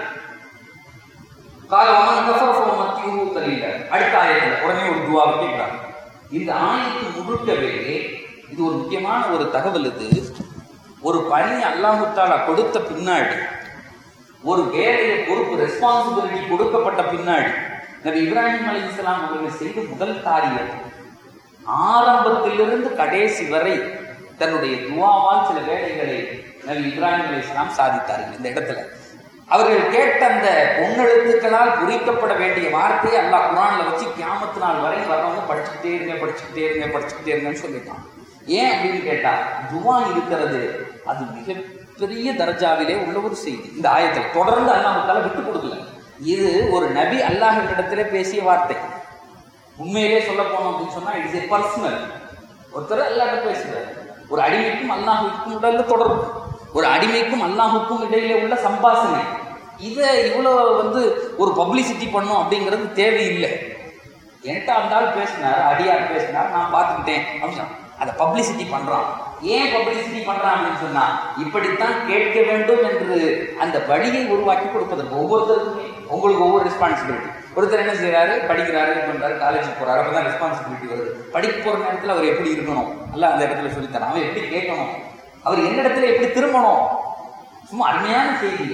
قال ومن كفر فأمتعه قليلا அடுத்த ஆயத்தில் உடனே ஒரு துவாவை கேட்கிறாங்க இந்த ஆயத்து முழுக்கவே இது ஒரு முக்கியமான ஒரு தகவல் இது ஒரு பணி அல்லாஹு தாலா கொடுத்த பின்னாடி ஒரு வேலையை பொறுப்பு ரெஸ்பான்சிபிலிட்டி கொடுக்கப்பட்ட பின்னாடி நபி இப்ராஹிம் அலி இஸ்லாம் அவர்கள் செய்த முதல் காரியம் ஆரம்பத்திலிருந்து கடைசி வரை தன்னுடைய துவாவால் சில வேலைகளை நபி இப்ராஹிம் அலி இஸ்லாம் சாதித்தார்கள் இந்த இடத்துல அவர்கள் கேட்ட அந்த பொன்னெழுத்துக்களால் குறிக்கப்பட வேண்டிய வார்த்தையை அல்லாஹ் குரான்ல வச்சு கியாமத்து நாள் வரை வர்றவங்க படிச்சுக்கிட்டே இருங்க படிச்சுக்கிட்டே இருங்க படிச்சுக்கிட்டே இருங்கன்னு சொல்லிட்டான் ஏன் அப்படின்னு கேட்டா துவா இருக்கிறது அது மிகப்பெரிய தர்ஜாவிலே உள்ள ஒரு செய்தி இந்த ஆயத்தில் தொடர்ந்து அல்லாஹால விட்டு கொடுக்கல இது ஒரு நபி அல்லாஹிடத்திலே பேசிய வார்த்தை உண்மையிலே சொல்ல போனோம் அப்படின்னு சொன்னா இட்ஸ் ஏ பர்சனல் ஒருத்தர் அல்லாட்ட பேசுறாரு ஒரு அடிமைக்கும் அல்லாஹுக்கும் உடல்ல தொடர்பு ஒரு அடிமைக்கும் அல்லாஹுக்கும் இடையிலே உள்ள சம்பாசனை இதை இவ்வளோ வந்து ஒரு பப்ளிசிட்டி பண்ணும் அப்படிங்கிறது தேவையில்லை என்கிட்ட அந்த ஆள் பேசினார் அடியார் பேசினார் நான் பார்த்துக்கிட்டேன் அப்படின்னு அதை பப்ளிசிட்டி பண்றான் ஏன் பப்ளிசிட்டி பண்றான் அப்படின்னு சொன்னா இப்படித்தான் கேட்க வேண்டும் என்று அந்த வழியை உருவாக்கி கொடுப்பதற்கு ஒவ்வொருத்தருக்குமே உங்களுக்கு ஒவ்வொரு ரெஸ்பான்சிபிலிட்டி ஒருத்தர் என்ன செய்யறாரு படிக்கிறாரு இது பண்றாரு காலேஜ் போறாரு அப்பதான் ரெஸ்பான்சிபிலிட்டி வருது படிக்க போற நேரத்துல அவர் எப்படி இருக்கணும் அல்ல அந்த இடத்துல சொல்லித்தரான் அவன் எப்படி கேட்கணும் அவர் எந்த இடத்துல எப்படி திரும்பணும் சும்மா அருமையான செய்தி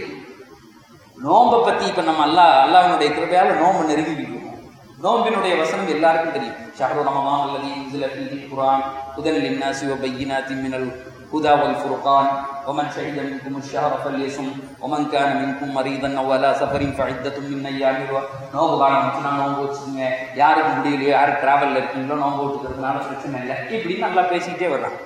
நோம்பை பத்தி இப்ப நம்ம அல்லா அல்லாஹ்வுடைய கிருபையால நோம்பு நெருங்கிக்கிட்டு இருக்கோம் நோம்பினுடைய வசனம் எல்லாருக்கும் தெரியும் ஷஹரு ரமதான் அல்லது இன்சில ஃபீஹி குர்ஆன் ஹுதல் லின்னாசி வ பையினாத்தின் மினல் ஹுதா வல் ஃபுர்கான் ومن شهد منكم الشهر فليصم ومن كان منكم مريضا او على سفر فعدة من ايام நோம்பு காலம் வந்துச்சுன்னா நோம்பு வச்சுக்கோங்க யாருக்கு முடியலையோ யாரு டிராவல்ல இருக்கீங்களோ நோம்பு வச்சுக்கிறதுனால பிரச்சனை இல்லை இப்படி நல்லா பேசிக்கிட்டே வர்றாங்க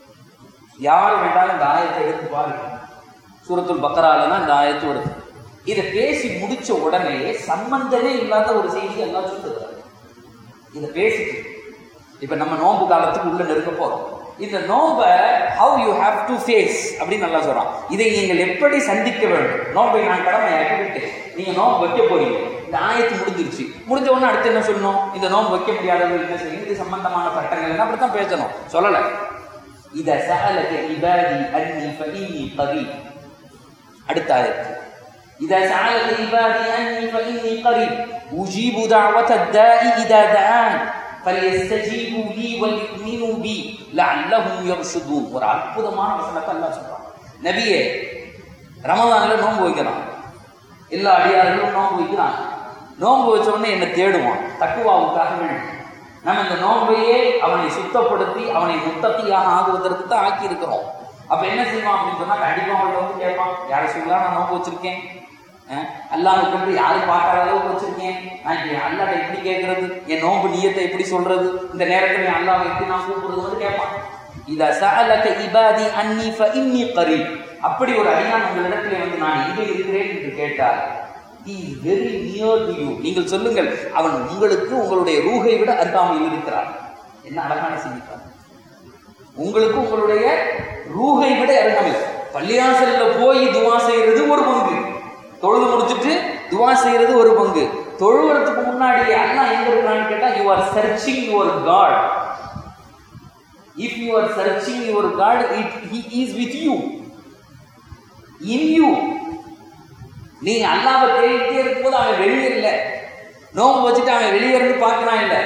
யார் வேண்டாலும் இந்த ஆயத்தை எடுத்து பாருங்க சூரத்துல் பக்கரால தான் இந்த ஆயத்து வருது இதை பேசி முடிச்ச உடனே சம்பந்தமே இல்லாத ஒரு செய்தி எல்லாம் சொல்லுகிறார் இதை பேசிட்டு இப்ப நம்ம நோன்பு காலத்துக்கு உள்ள நெருங்க போறோம் இந்த நோன்பை how you have to face அப்படின்னு நல்லா சொல்றான் இதை நீங்கள் எப்படி சந்திக்க வேண்டும் நோன்பை நான் கடமையாக்கி விட்டேன் நீங்க நோன்பு வைக்க போறீங்க இந்த ஆயத்து முடிஞ்சிருச்சு முடிஞ்ச உடனே அடுத்து என்ன சொல்லணும் இந்த நோன்பு வைக்க முடியாதவங்க என்ன செய்யணும் இது சம்பந்தமான சட்டங்கள் என்ன அப்படித்தான் பேசணும் சொல்லலை إذا سألك عبادي أني فإني قريب அடுத்த ஆயத்து إذا سألك عبادي أني فإني قريب أجيب دعوة الداء إذا دعان فليستجيبوا لي وليؤمنوا بي لعلهم يرشدون ஒரு அற்புதமான வசனத்தை அல்லாஹ் சொல்றான் நபியே ரமதான்ல நோன்பு வைக்கிறான் எல்லா அடியார்களும் நோன்பு வைக்கிறான் நோன்பு வச்ச உடனே என்ன தேடுவான் தக்குவாவுக்காக வேண்டி நம்ம இந்த நோன்பையே அவனை சுத்தப்படுத்தி அவனை முத்தத்தியாக ஆகுவதற்கு தான் ஆக்கி இருக்கிறோம் அப்ப என்ன செய்வான் அப்படின்னு சொன்னா கண்டிப்பா அவன்கிட்ட வந்து கேட்பான் யார சொல்லலாம் நான் நோன்பு வச்சிருக்கேன் அல்லாவுக்கு வந்து யாரும் பார்க்காத அளவுக்கு வச்சிருக்கேன் நான் இப்ப அல்லாட்ட எப்படி கேட்கறது என் நோன்பு நியத்தை எப்படி சொல்றது இந்த நேரத்துல என் அல்லாவை எப்படி நான் கூப்பிடுறது வந்து கேட்பான் இதா சஅலக இபாதி அன்னி ஃபஇன்னி கரீப் அப்படி ஒரு அடியான் உங்களிடத்திலே வந்து நான் எங்கே இருக்கிறேன் என்று கேட்டால் he is very near to you நீங்கள் சொல்லுங்கள் அவன் உங்களுக்கு உங்களுடைய ரூகை விட அருகாமையில் இருக்கிறான் என்ன அழகான சிந்திப்பார் உங்களுக்கு உங்களுடைய ரூகை விட அருகாமையில் பள்ளியாசல்ல போய் துவா செய்யறது ஒரு பங்கு தொழுது முடிச்சுட்டு துவா செய்யறது ஒரு பங்கு தொழுகிறதுக்கு முன்னாடி அல்லாஹ் எங்க இருக்கான்னு கேட்டா you are searching your God if you are searching your God it he is with you in you நீ அல்லாவை தேடிட்டே இருக்கும்போது அவன் வெளியே இல்லை நோம்பு வச்சுட்டு அவன் வெளியே இருந்து பார்க்கறான் இல்லை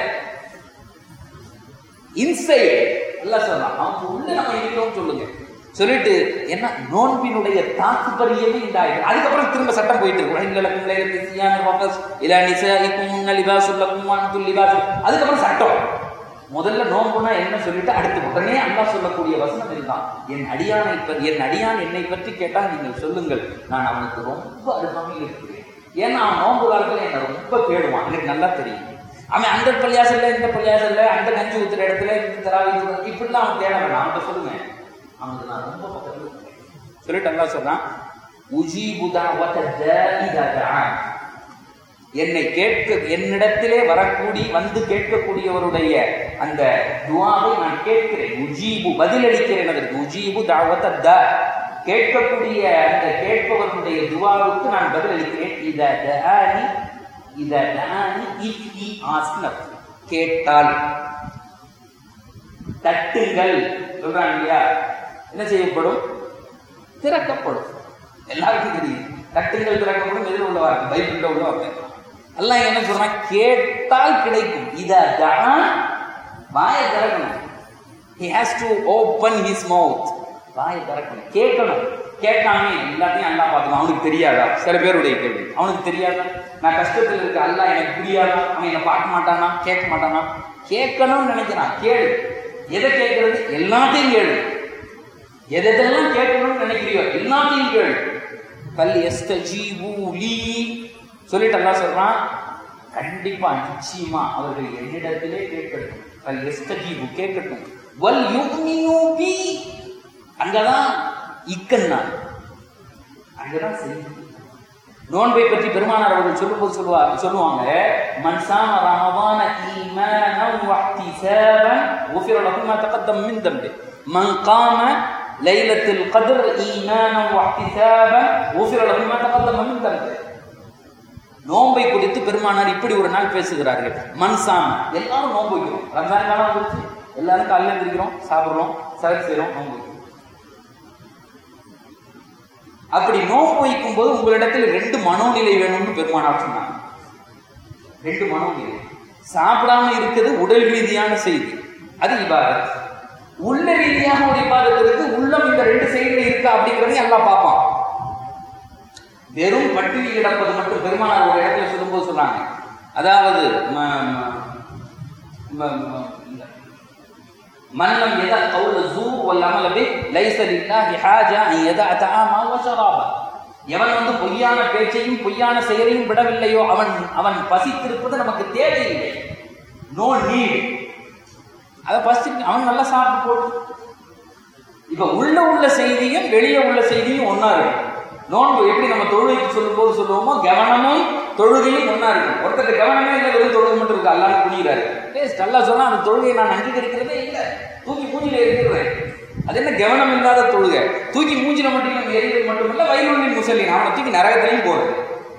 இன்சைட் எல்லாம் சொல்லலாம் அவன் உள்ள நம்ம இருக்கிறோம் சொல்லுங்க சொல்லிட்டு என்ன நோன்பினுடைய தாக்குப்பரியமே இந்த ஆயுதம் அதுக்கப்புறம் திரும்ப சட்டம் போயிட்டு இருக்கும் எங்களுக்கு லைலத்து வாபஸ் இல்ல நிசாயிக்கும் முன்ன லிபாசுல்லக்கும் அன்துல் லிபாசு அதுக்கப்புறம் சட்டம் முதல்ல நோம்புனா என்ன சொல்லிட்டு அடுத்து உடனே அல்லாஹ் சொல்லக்கூடிய வசனம் இதுதான் என் அடியானை பற்றி என் அடியான் என்னை பற்றி கேட்டால் நீங்கள் சொல்லுங்கள் நான் அவனுக்கு ரொம்ப அருகாமையில் இருக்கிறேன் ஏன்னா அவன் நோன்பு காலத்துல என்னை ரொம்ப தேடுவான் எனக்கு நல்லா தெரியும் அவன் அந்த பள்ளியாசல்ல இந்த பள்ளியாசல்ல அந்த கஞ்சி ஊத்துற இடத்துல இந்த தராவி இப்படிலாம் அவன் தேட வேண்டாம் அவன்கிட்ட சொல்லுங்க அவனுக்கு நான் ரொம்ப பக்கத்துல இருக்கிறேன். சொல்லிட்டு அல்லாஹ் சொல்றான் உஜீபு தாவத தாஇதா தஆன். என்னை கேட்க என்னிடத்திலே வரக்கூடி வந்து கேட்கக்கூடியவருடைய அந்த துவாவை நான் கேட்கிறேன் உஜீபு பதிலளிக்கிறேன் அதற்கு உஜீபு தாவத த கேட்கக்கூடிய அந்த கேட்பவர்களுடைய துவாவுக்கு நான் பதிலளிக்கிறேன் இத தஆனி இத தஆனி இஃப் ஹி ஆஸ்க்னப் கேட்டால் தட்டுங்கள் சொல்றாங்க இல்லையா என்ன செய்யப்படும் திறக்கப்படும் எல்லாருக்கும் தெரியும் தட்டுங்கள் திறக்கப்படும் எதில் உள்ள வார்த்தை பைபிள்ல உள்ள வார்த்தை எல்லாம் என்ன சொல்றான் கேட்டால் கிடைக்கும் இத தான் வாயை திறக்கணும் he has to open his mouth வாயை திறக்கணும் கேட்கணும் கேட்காம எல்லாத்தையும் அல்லா பார்த்துக்கணும் அவனுக்கு தெரியாதா சில பேருடைய கேள்வி அவனுக்கு தெரியாதா நான் கஷ்டத்தில் இருக்க அல்லா எனக்கு புரியாதா அவன் என்னை பார்க்க மாட்டானா கேட்க மாட்டானா கேட்கணும்னு நினைக்கிறான் கேளு எதை கேட்கறது எல்லாத்தையும் கேளு எதெல்லாம் கேட்கணும்னு நினைக்கிறியோ எல்லாத்தையும் கேளு கல் எஸ்தஜீபு லீ சொல்லிட்டு அல்லாஹ் சொல்றான் கண்டிப்பா நிச்சயமா அவர்கள் என்னிடத்திலே கேட்கட்டும் கல் எஸ்தஜீபு கேட்கட்டும் வல் யுக்மினு பி அங்கதான் இக்கன்னா அங்கதான் செய்தி நோன்பை பற்றி பெருமானார் அவர்கள் சொல்லும்போது சொல்லுவார் சொல்லுவாங்க மன்சாம ரமவான ஈமானம் வஹ்திசாபன் غفر له ما تقدم من ذنبه من قام ليلة القدر إيمانا واحتسابا غفر له ما تقدم من ذنبه நோன்பை குறித்து பெருமானார் இப்படி ஒரு நாள் பேசுகிறார்கள் மன்சாம் எல்லாரும் நோன்பு வைக்கிறோம் ரம்ஜான் காலம் வந்துருச்சு எல்லாரும் காலையில் எழுந்திருக்கிறோம் சாப்பிடுறோம் சரக்கு செய்கிறோம் நோன்பு வைக்கிறோம் அப்படி நோன்பு வைக்கும் போது உங்களிடத்தில் ரெண்டு மனோநிலை வேணும்னு பெருமானார் சொன்னாங்க ரெண்டு மனோநிலை சாப்பிடாம இருக்கிறது உடல் ரீதியான செய்தி அது இபாதத் உள்ள ரீதியான ஒரு இபாதத் இருக்கு உள்ளம் இந்த ரெண்டு செய்தியில இருக்கா அப்படிங்கிறதையும் எல்லாம் பார்ப்பான் வெறும் பட்டினி கிடப்பது மட்டும் பெருமானார் ஒரு இடத்துல சொல்லும்போது சொன்னாங்க அதாவது ம- ம- ம- ம- இந்த من لم يدع قول الزور والعمل به ليس لله حاجة أن يدع طعامه وشرابه எவன் வந்து பொய்யான பேச்சையும் பொய்யான செயலையும் விடவில்லையோ அவன் அவன் பசித்திருப்பது நமக்கு தேவையில்லை நோ நீட் அதை பசித்து அவன் நல்லா சாப்பிட்டு போடு இப்ப உள்ள உள்ள செய்தியும் வெளியே உள்ள செய்தியும் ஒண்ணா இருக்கு நோன்பு எப்படி நம்ம தொழுகைக்கு சொல்லும்போது சொல்லுவோமோ கவனமும் தொழுகையும் ஒண்ணா இருக்கு ஒருத்தர் கவனமே இல்லை வெறும் தொழுகை மட்டும் இருக்கு அல்லாஹ் குடிக்கிறாரு டேஸ்ட் அல்லா சொன்னா அந்த தொழுகையை நான் அங்கீகரிக்கிறதே இல்லை தூக்கி மூஞ்சில இருக்கிறேன் அது என்ன கவனம் இல்லாத தொழுகை தூக்கி மூஞ்சில மட்டும் நம்ம எரிவது மட்டும் இல்ல வயலுள்ளின் முசல்லின் அவனை தூக்கி நரகத்திலையும் போறது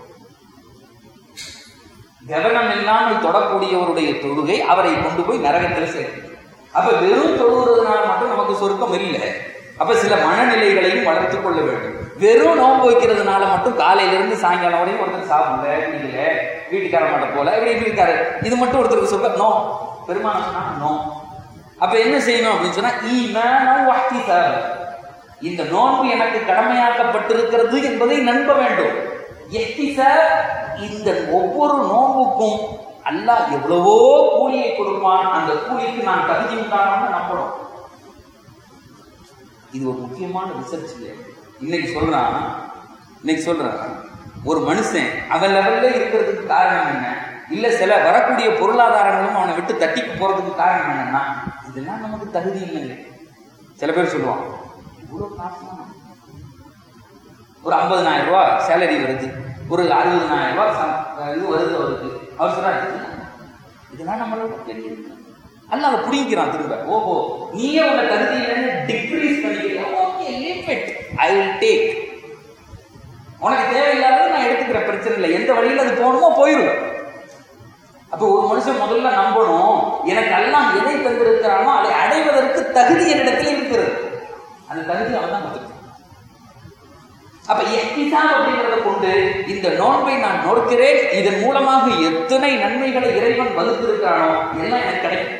கவனம் இல்லாமல் தொடக்கூடியவருடைய தொழுகை அவரை கொண்டு போய் நரகத்தில் சேர்க்கும் அப்ப வெறும் தொழுகிறதுனால மட்டும் நமக்கு சொருக்கம் இல்லை அப்ப சில மனநிலைகளையும் வளர்த்துக் கொள்ள வேண்டும் வெறும் நோன்பு வைக்கிறதுனால மட்டும் காலையில இருந்து சாயங்காலம் வரையும் ஒருத்தர் சாப்பிடல குடிக்கல வீட்டுக்கார மாட்ட போல இப்படி இப்படி இருக்காரு இது மட்டும் ஒருத்தருக்கு சொல்ல நோ பெருமானம் சொன்னா நோ அப்ப என்ன செய்யணும் அப்படின்னு சொன்னா ஈமானம் வஹ்திசாப். இந்த நோன்பு எனக்கு கடமையாக்கப்பட்டிருக்கிறது என்பதை நம்ப வேண்டும் எஹ்திசாப், இந்த ஒவ்வொரு நோன்புக்கும் அல்லாஹ் எவ்வளவோ கூலியை கொடுப்பான் அந்த கூலிக்கு நான் தகுதி உண்டானவன்னு நம்பணும் இது ஒரு முக்கியமான ரிசர்ச் இன்னைக்கு சொல்றான் இன்னைக்கு சொல்றான் ஒரு மனுஷன் அவன் லெவல்ல இருக்கிறதுக்கு காரணம் என்ன இல்ல சில வரக்கூடிய பொருளாதாரங்களும் அவனை விட்டு தட்டி போறதுக்கு காரணம் என்னன்னா இதெல்லாம் நமக்கு தகுதி இல்லைங்க சில பேர் சொல்லுவாங்க இவ்வளவு காசுலாம் நமக்கு ஒரு ஐம்பதனாயிரம் ரூபாய் சேலரி வருது ஒரு அறுபதனாயிரம் ரூபாய் சம்- இது வருது அவருக்கு அவர் சொல்றாரு இதெல்லாம் நம்மளோட பெரிய அல்ல அதை புடிங்கிறான் திரும்ப ஓஹோ நீயே உன்னை தகுதி இல்லைன்னு டிக்ரீஸ் பண்ணிக்கிறியா okay leave it I will take உனக்கு தேவையில்லாததை நான் எடுத்துக்கிற பிரச்சனை இல்லை எந்த வழியில் அது போகணுமோ போயிடும் அப்போ ஒரு மனுஷன் முதல்ல நம்பணும் எனக்கு எல்லாம் எதை தந்திருக்கிறானோ அதை அடைவதற்கு தகுதி என்னிடத்தில் இருக்கிறது அந்த தகுதி அவன் தான் கொடுத்துருக்கான் அப்ப எஹ்திசாம் அப்படிங்கிறத கொண்டு இந்த நோன்பை நான் நோக்கிறேன் இதன் மூலமாக எத்தனை நன்மைகளை இறைவன் வகுத்திருக்கிறானோ எல்லாம் எனக்கு கிடைக்கும்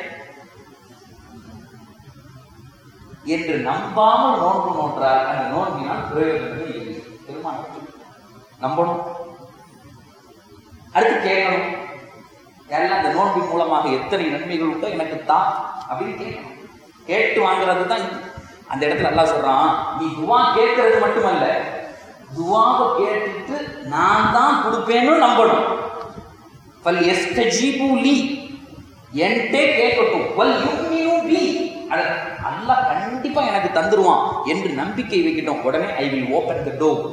என்று நம்பாமல் நோன்பு நோன்றால் அந்த நோன்பினால் பிரயோஜனமே இல்லை பெருமாள் நம்பணும் அடுத்து கேட்கணும் எல்லாம் அந்த நோன்பின் மூலமாக எத்தனை நன்மைகள் உண்டோ எனக்கு தான் அப்படின்னு கேட்கணும் கேட்டு வாங்குறது தான் இது. அந்த இடத்துல அல்லாஹ் சொல்றான் நீ துவா கேட்கறது மட்டுமல்ல துவாவை கேட்டுட்டு நான் தான் கொடுப்பேன்னு நம்பணும் பல் எஸ்டஜீபு லீ என்கிட்டே கேட்கட்டும் வல் யுமினு பி அட அல்லாஹ் கண்டிப்பா எனக்கு தந்துருவான் என்று நம்பிக்கை வைக்கட்டும் உடனே I will open the door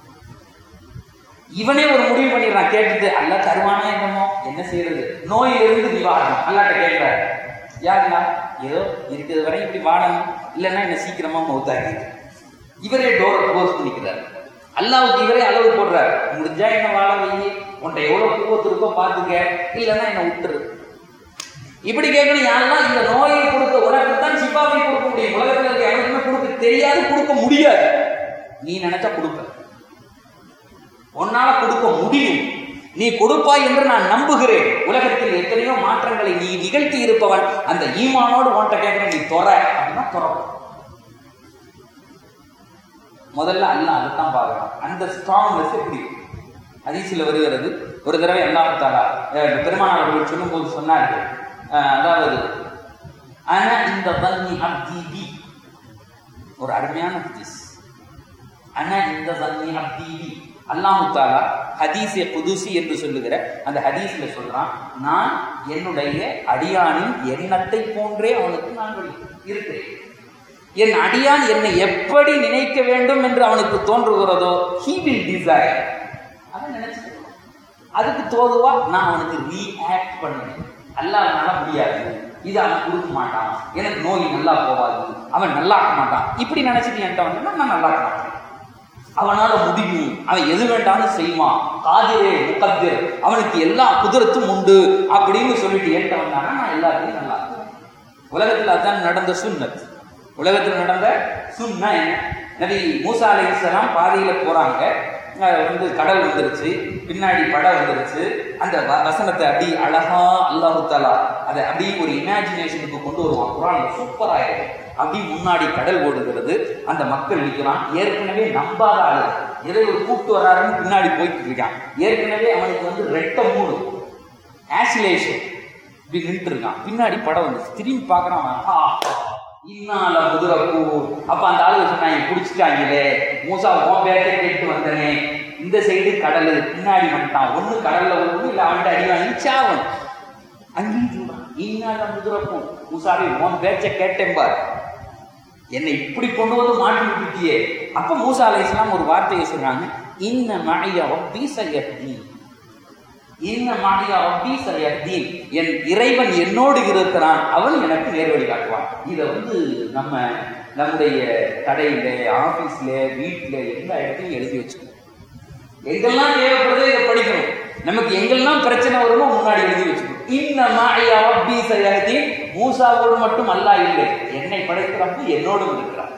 இவனே ஒரு முடிவு பண்ணிடுறான் கேட்டுட்டு அல்ல தருவானா என்னமோ என்ன செய்யறது நோயிலிருந்து நிவாரணம் அல்லாட்ட கேட்கிறாரு யாருங்களா ஏதோ இருக்கிறது வரை இப்படி வாழணும் இல்லைன்னா என்ன சீக்கிரமா மௌத்தாக்கி இவரே டோரை க்ளோஸ் பண்ணிக்கிறார் அல்லாவுக்கு இவரே அளவு போடுறாரு முடிஞ்சா என்ன வாழ வை உன்ட்ட எவ்வளவு கூவத்து இருக்கோ பார்த்துக்க இல்லைன்னா என்ன விட்டுரு இப்படி கேட்கணும் யாரெல்லாம் இந்த நோயை கொடுக்க உனக்கு தான் சிப்பாவை கொடுக்க முடியும் உலகத்தில் இருக்க யாருக்குமே கொடுக்க தெரியாது கொடுக்க முடியாது நீ நினைச்சா கொடுப்ப உன்னால கொடுக்க முடியும் நீ கொடுப்பாய் என்று நான் நம்புகிறேன் உலகத்தில் எத்தனையோ மாற்றங்களை நீ நிகழ்த்தி இருப்பவன் அந்த ஈமானோடு உன்கிட்ட கேட்கிறேன் நீ தொற அப்படின்னா துறப்ப முதல்ல அல்ல அதைத்தான் பார்க்கலாம் அந்த ஸ்ட்ராங்னஸ் எப்படி ஹதீஸில் வருகிறது ஒரு தடவை அல்லாஹாலா பெருமானார் அவர்கள் சொல்லும்போது சொன்னார்கள் அஹ், அதாவது அன இந்த தன்னி அப்தி பி ஒரு அருமையான ஹதீஸ் அன இந்த தன்னி அப்தி பி அல்லாஹு தாலா ஹதீஸே குதுசி என்று சொல்லுகிற அந்த ஹதீஸ்ல சொல்றான் நான் என்னுடைய அடியானின் எண்ணத்தை போன்றே அவனுக்கு நான் வழி- இருக்கிறேன் என் அடியான் என்னை எப்படி நினைக்க வேண்டும் என்று அவனுக்கு தோன்றுகிறதோ he will desire அவன் நினைச்சுக்கணும் அதுக்கு தோதுவா நான் அவனுக்கு ரீஆக்ட் பண்ணுவேன் அல்லாஹ்னால முடியாது இது அவன் கொடுக்க மாட்டான் எனக்கு நோய் நல்லா போகாது அவன் நல்லா ஆக்க மாட்டான் இப்படி நினைச்சிட்டு என்கிட்ட வந்தா நான் நல்லா ஆக்க மாட்டேன் அவனால முடியும் அவன் எது வேண்டாலும் செய்வான் காதிரே முகத்திர் அவனுக்கு எல்லா குதிரத்தும் உண்டு அப்படின்னு சொல்லிட்டு என்கிட்ட வந்தானா நான் எல்லாத்தையும் நல்லா ஆக்குவேன். உலகத்துல அதான் நடந்த சுன்னத் உலகத்துல நடந்த சுன்னா என்ன நபி மூசா அலைஹிஸ்ஸலாம் பாதையில போறாங்க அஹ் வந்து கடல் வந்துருச்சு பின்னாடி படம் வந்துருச்சு அந்த வ- வசனத்தை அப்படி அழகா அல்லாஹு தாலா அதை அப்படியே ஒரு இமேஜினேஷனுக்கு கொண்டு வருவான் குரான் சூப்பரா இருக்கும் அப்படி முன்னாடி கடல் ஓடுகிறது அந்த மக்கள் நிற்கிறான் ஏற்கனவே நம்பாத ஆளு எதை ஒரு கூப்பிட்டு வராருன்னு பின்னாடி போயிட்டு இருக்கான் ஏற்கனவே அவனுக்கு வந்து ரெட்ட மூடு ஆசிலேஷன் இப்படி நின்று இருக்கான் பின்னாடி படம் வந்து திரும்பி பார்க்கறான் அவன், ஆ, இன்னால முதுரப்பூ அப்ப அந்த ஆளு சொன்னாங்க பிடிச்சிட்டாங்களே மூசா உன் பேட்டை கேட்டு வந்தனே இந்த சைடு கடல் பின்னாடி வந்துட்டான் ஒண்ணு கடல்ல ஒண்ணு இல்ல அவன்கிட்ட அடி வாங்கி சாவன் அங்கேயும் சொல்றான் இன்னால முதுரப்பூ மூசாவே உன் பேச்சை கேட்டேன் பார் என்னை இப்படி கொண்டு வந்து மாட்டி விட்டுட்டியே அப்ப மூசா அலைஹிஸ்ஸலாம் ஒரு வார்த்தையை சொல்றாங்க இன்ன மழைய ரப்பி சயஹ்தீன் இன்ன மழைய ரப்பி சயஹ்தீன் என் இறைவன் என்னோடு இருக்கிறான் அவன் எனக்கு நேர்வழி காட்டுவான் இதை வந்து நம்ம நம்முடைய கடையில ஆபீஸ்ல வீட்டுல எல்லா இடத்துலையும் எழுதி வச்சுக்கணும் எங்கெல்லாம் தேவைப்படுதோ இதை படிக்கணும் நமக்கு எங்கெல்லாம் பிரச்சனை வருமோ முன்னாடி எழுதி வச்சுக்கணும் இன்ன மாய ரப்பி சயஹ்தீன் மூசாவோடு மட்டும் அல்லாஹ் இல்லை என்னை படைக்கிறப்ப என்னோடும் இருக்கிறார்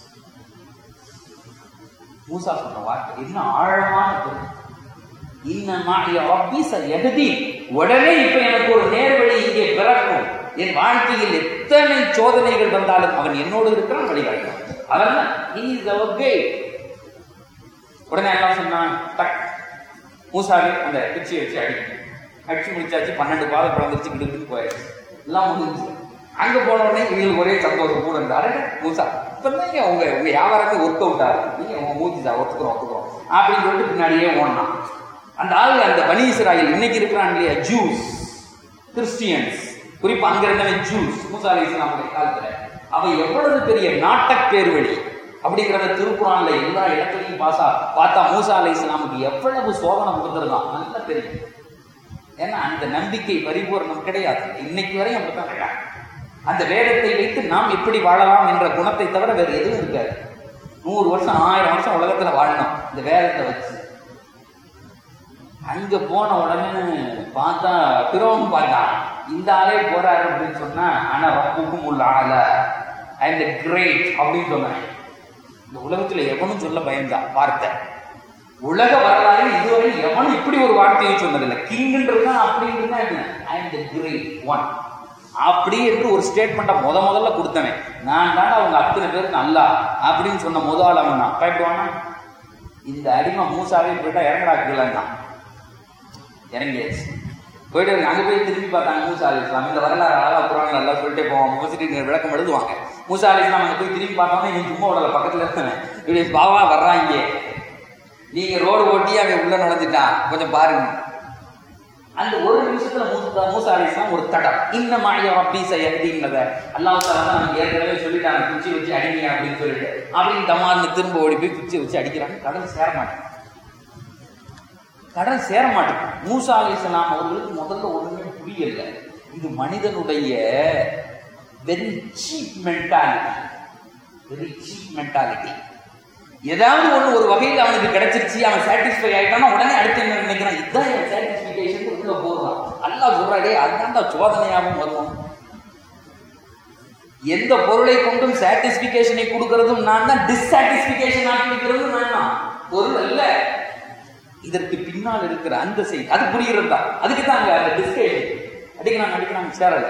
மூசா சொன்ன வார்த்தை என்ன ஆழமான பொருள் இன்ன மாய ரப்பி சயஹ்தீன் உடனே இப்ப எனக்கு ஒரு நேர்வழி இங்கே பிறக்கும் என் வாழ்க்கையில் எத்தனை சோதனைகள் வந்தாலும் அவன் என்னோடு இருக்கிறான் வழிகாட்டுவான் அவன் தான் இஸ் அவர் கைட் உடனே எல்லாம் சொன்னான் டக் மூசாவை அந்த குச்சியை வச்சு அடிக்கணும் அடிச்சு முடிச்சாச்சு பன்னெண்டு பாதை பிறந்துருச்சு கிடுக்கிட்டு போயாச்சு எல்லாம் முடிஞ்சு அங்க போன உடனே இவங்களுக்கு ஒரே சந்தோஷம் கூட இருந்தாரு மூசா இப்பதான் உங்க உங்க வியாபாரமே ஒர்க் அவுட் ஆகுது நீங்க உங்க மூச்சு சார் ஒத்துக்கிறோம் ஒத்துக்கிறோம் அப்படின்னு சொல்லிட்டு பின்னாடியே ஓடலாம் அந்த ஆள் அந்த பனி இஸ்ராயல் இன்னைக்கு இருக்கிறான் இல்லையா ஜூஸ் கிறிஸ்டியன்ஸ் குறிப்பா அங்க இருந்தவன் ஜூஸ் மூசா அலி இஸ்லாமுடைய காலத்துல அவன் எவ்வளவு பெரிய நாட்டக் பேர்வழி அப்படிங்கிறத திருக்குறான்ல எல்லா இடத்துலையும் பாசா பார்த்தா மூசா அலை இஸ்லாமுக்கு எவ்வளவு சோதனை கொடுத்துருந்தான் நல்லா தெரியும் ஏன்னா அந்த நம்பிக்கை பரிபூரணம் கிடையாது இன்னைக்கு வரையும் அப்படித்தான் கிடையாது அந்த வேதத்தை வைத்து நாம் எப்படி வாழலாம் என்ற குணத்தை தவிர வேறு எதுவும் இருக்காது நூறு வருஷம் ஆயிரம் வருஷம் உலகத்துல வாழணும் இந்த வேதத்தை வச்சு அங்க போன உடனே பார்த்தா பிறவும் பார்த்தா இந்த ஆளே போறாரு அப்படின்னு சொன்னா ஆனா ரப்புக்கும் உள்ள ஆள அண்ட் கிரேட் அப்படின்னு சொன்னேன் இந்த உலகத்துல எவனும் சொல்ல பயந்தான் வார்த்தை உலக வரலாறு இதுவரை எவனும் இப்படி ஒரு வார்த்தையை சொன்னதில்லை கிங்ன்றதுனா அப்படின்றதுனா என்ன I am the great one அப்படி என்று ஒரு ஸ்டேட்மெண்ட்டை முத முதல்ல கொடுத்தவன் நான் தாண்டா அவங்க அத்தனை பேருக்கு நல்லா அப்படின்னு சொன்ன முதல் அவன் தான் பயப்படுவானா இந்த அடிமை மூசாவே போயிட்டா இறங்கடா கீழன்னா இறங்கியாச்சு போயிட்டு இருக்கு. அங்க போய் திரும்பி பார்த்தாங்க மூசா அலி இஸ்லாம் இந்த வரலாறு அழகா குரான் நல்லா சொல்லிட்டே போவாங்க முகசிட்டு விளக்கம் எழுதுவாங்க மூசா அலி இஸ்லாம் அங்க போய் திரும்பி பார்த்தோன்னே நீ சும்மா விடல பக்கத்துல இருந்தவன் இப்படி பாவா வர்றாங்க நீங்க ரோடு ஓட்டி அவன் உள்ள நுழைஞ்சிட்டான் கொஞ்சம் பாருங்க அந்த ஒரு நிமிஷத்துல மூசா மூசா அலி இஸ்லாம் ஒரு தடம் இந்த மாய ரப்பி செய்யறதுன்றத அல்லாஹ் தாலா தான் நமக்கு ஏற்கனவே சொல்லிட்டாங்க குச்சி வச்சு அடிங்க அப்படின்னு சொல்லிட்டு அப்படின்னு தமார்னு திரும்ப ஓடி போய் குச்சி வச்சு அடிக்கிறாங்க கடல் சேர மாட்டேன் கடல் சேர மாட்டேங்குது மூசா அலிஸ்லாம் அவர்களுக்கு முதல்ல ஒண்ணுமே புரியல இது மனிதனுடைய very cheap mentality very cheap mentality ஏதாவது ஒண்ணு ஒரு வகையில் அவனுக்கு கிடைச்சிருச்சு அவன் சாட்டிஸ்ஃபை ஆயிட்டானா உடனே அடுத்து என்ன நினைக்கிறான் இதுதான் என் சாட்டிஸ்பிகேஷன் உள்ள போடுறான் அல்லாஹ் சொல்றாடே அதுதான் தான் சோதனையாகவும் வரும் எந்த பொருளை கொண்டும் சாட்டிஸ்பிகேஷனை கொடுக்கறதும் நான் தான் டிஸ்சாட்டிஸ்பிகேஷன் ஆக்கி வைக்கிறதும் நான் தான் பொருள் அல்ல இதற்கு பின்னால் இருக்கிற அந்த செய்தி அது புரிகிறது தான் அதுக்கு தான் அங்க அந்த டிஸ்கஷன் அடிக்கிறாங்க அடிக்கிறாங்க சேரல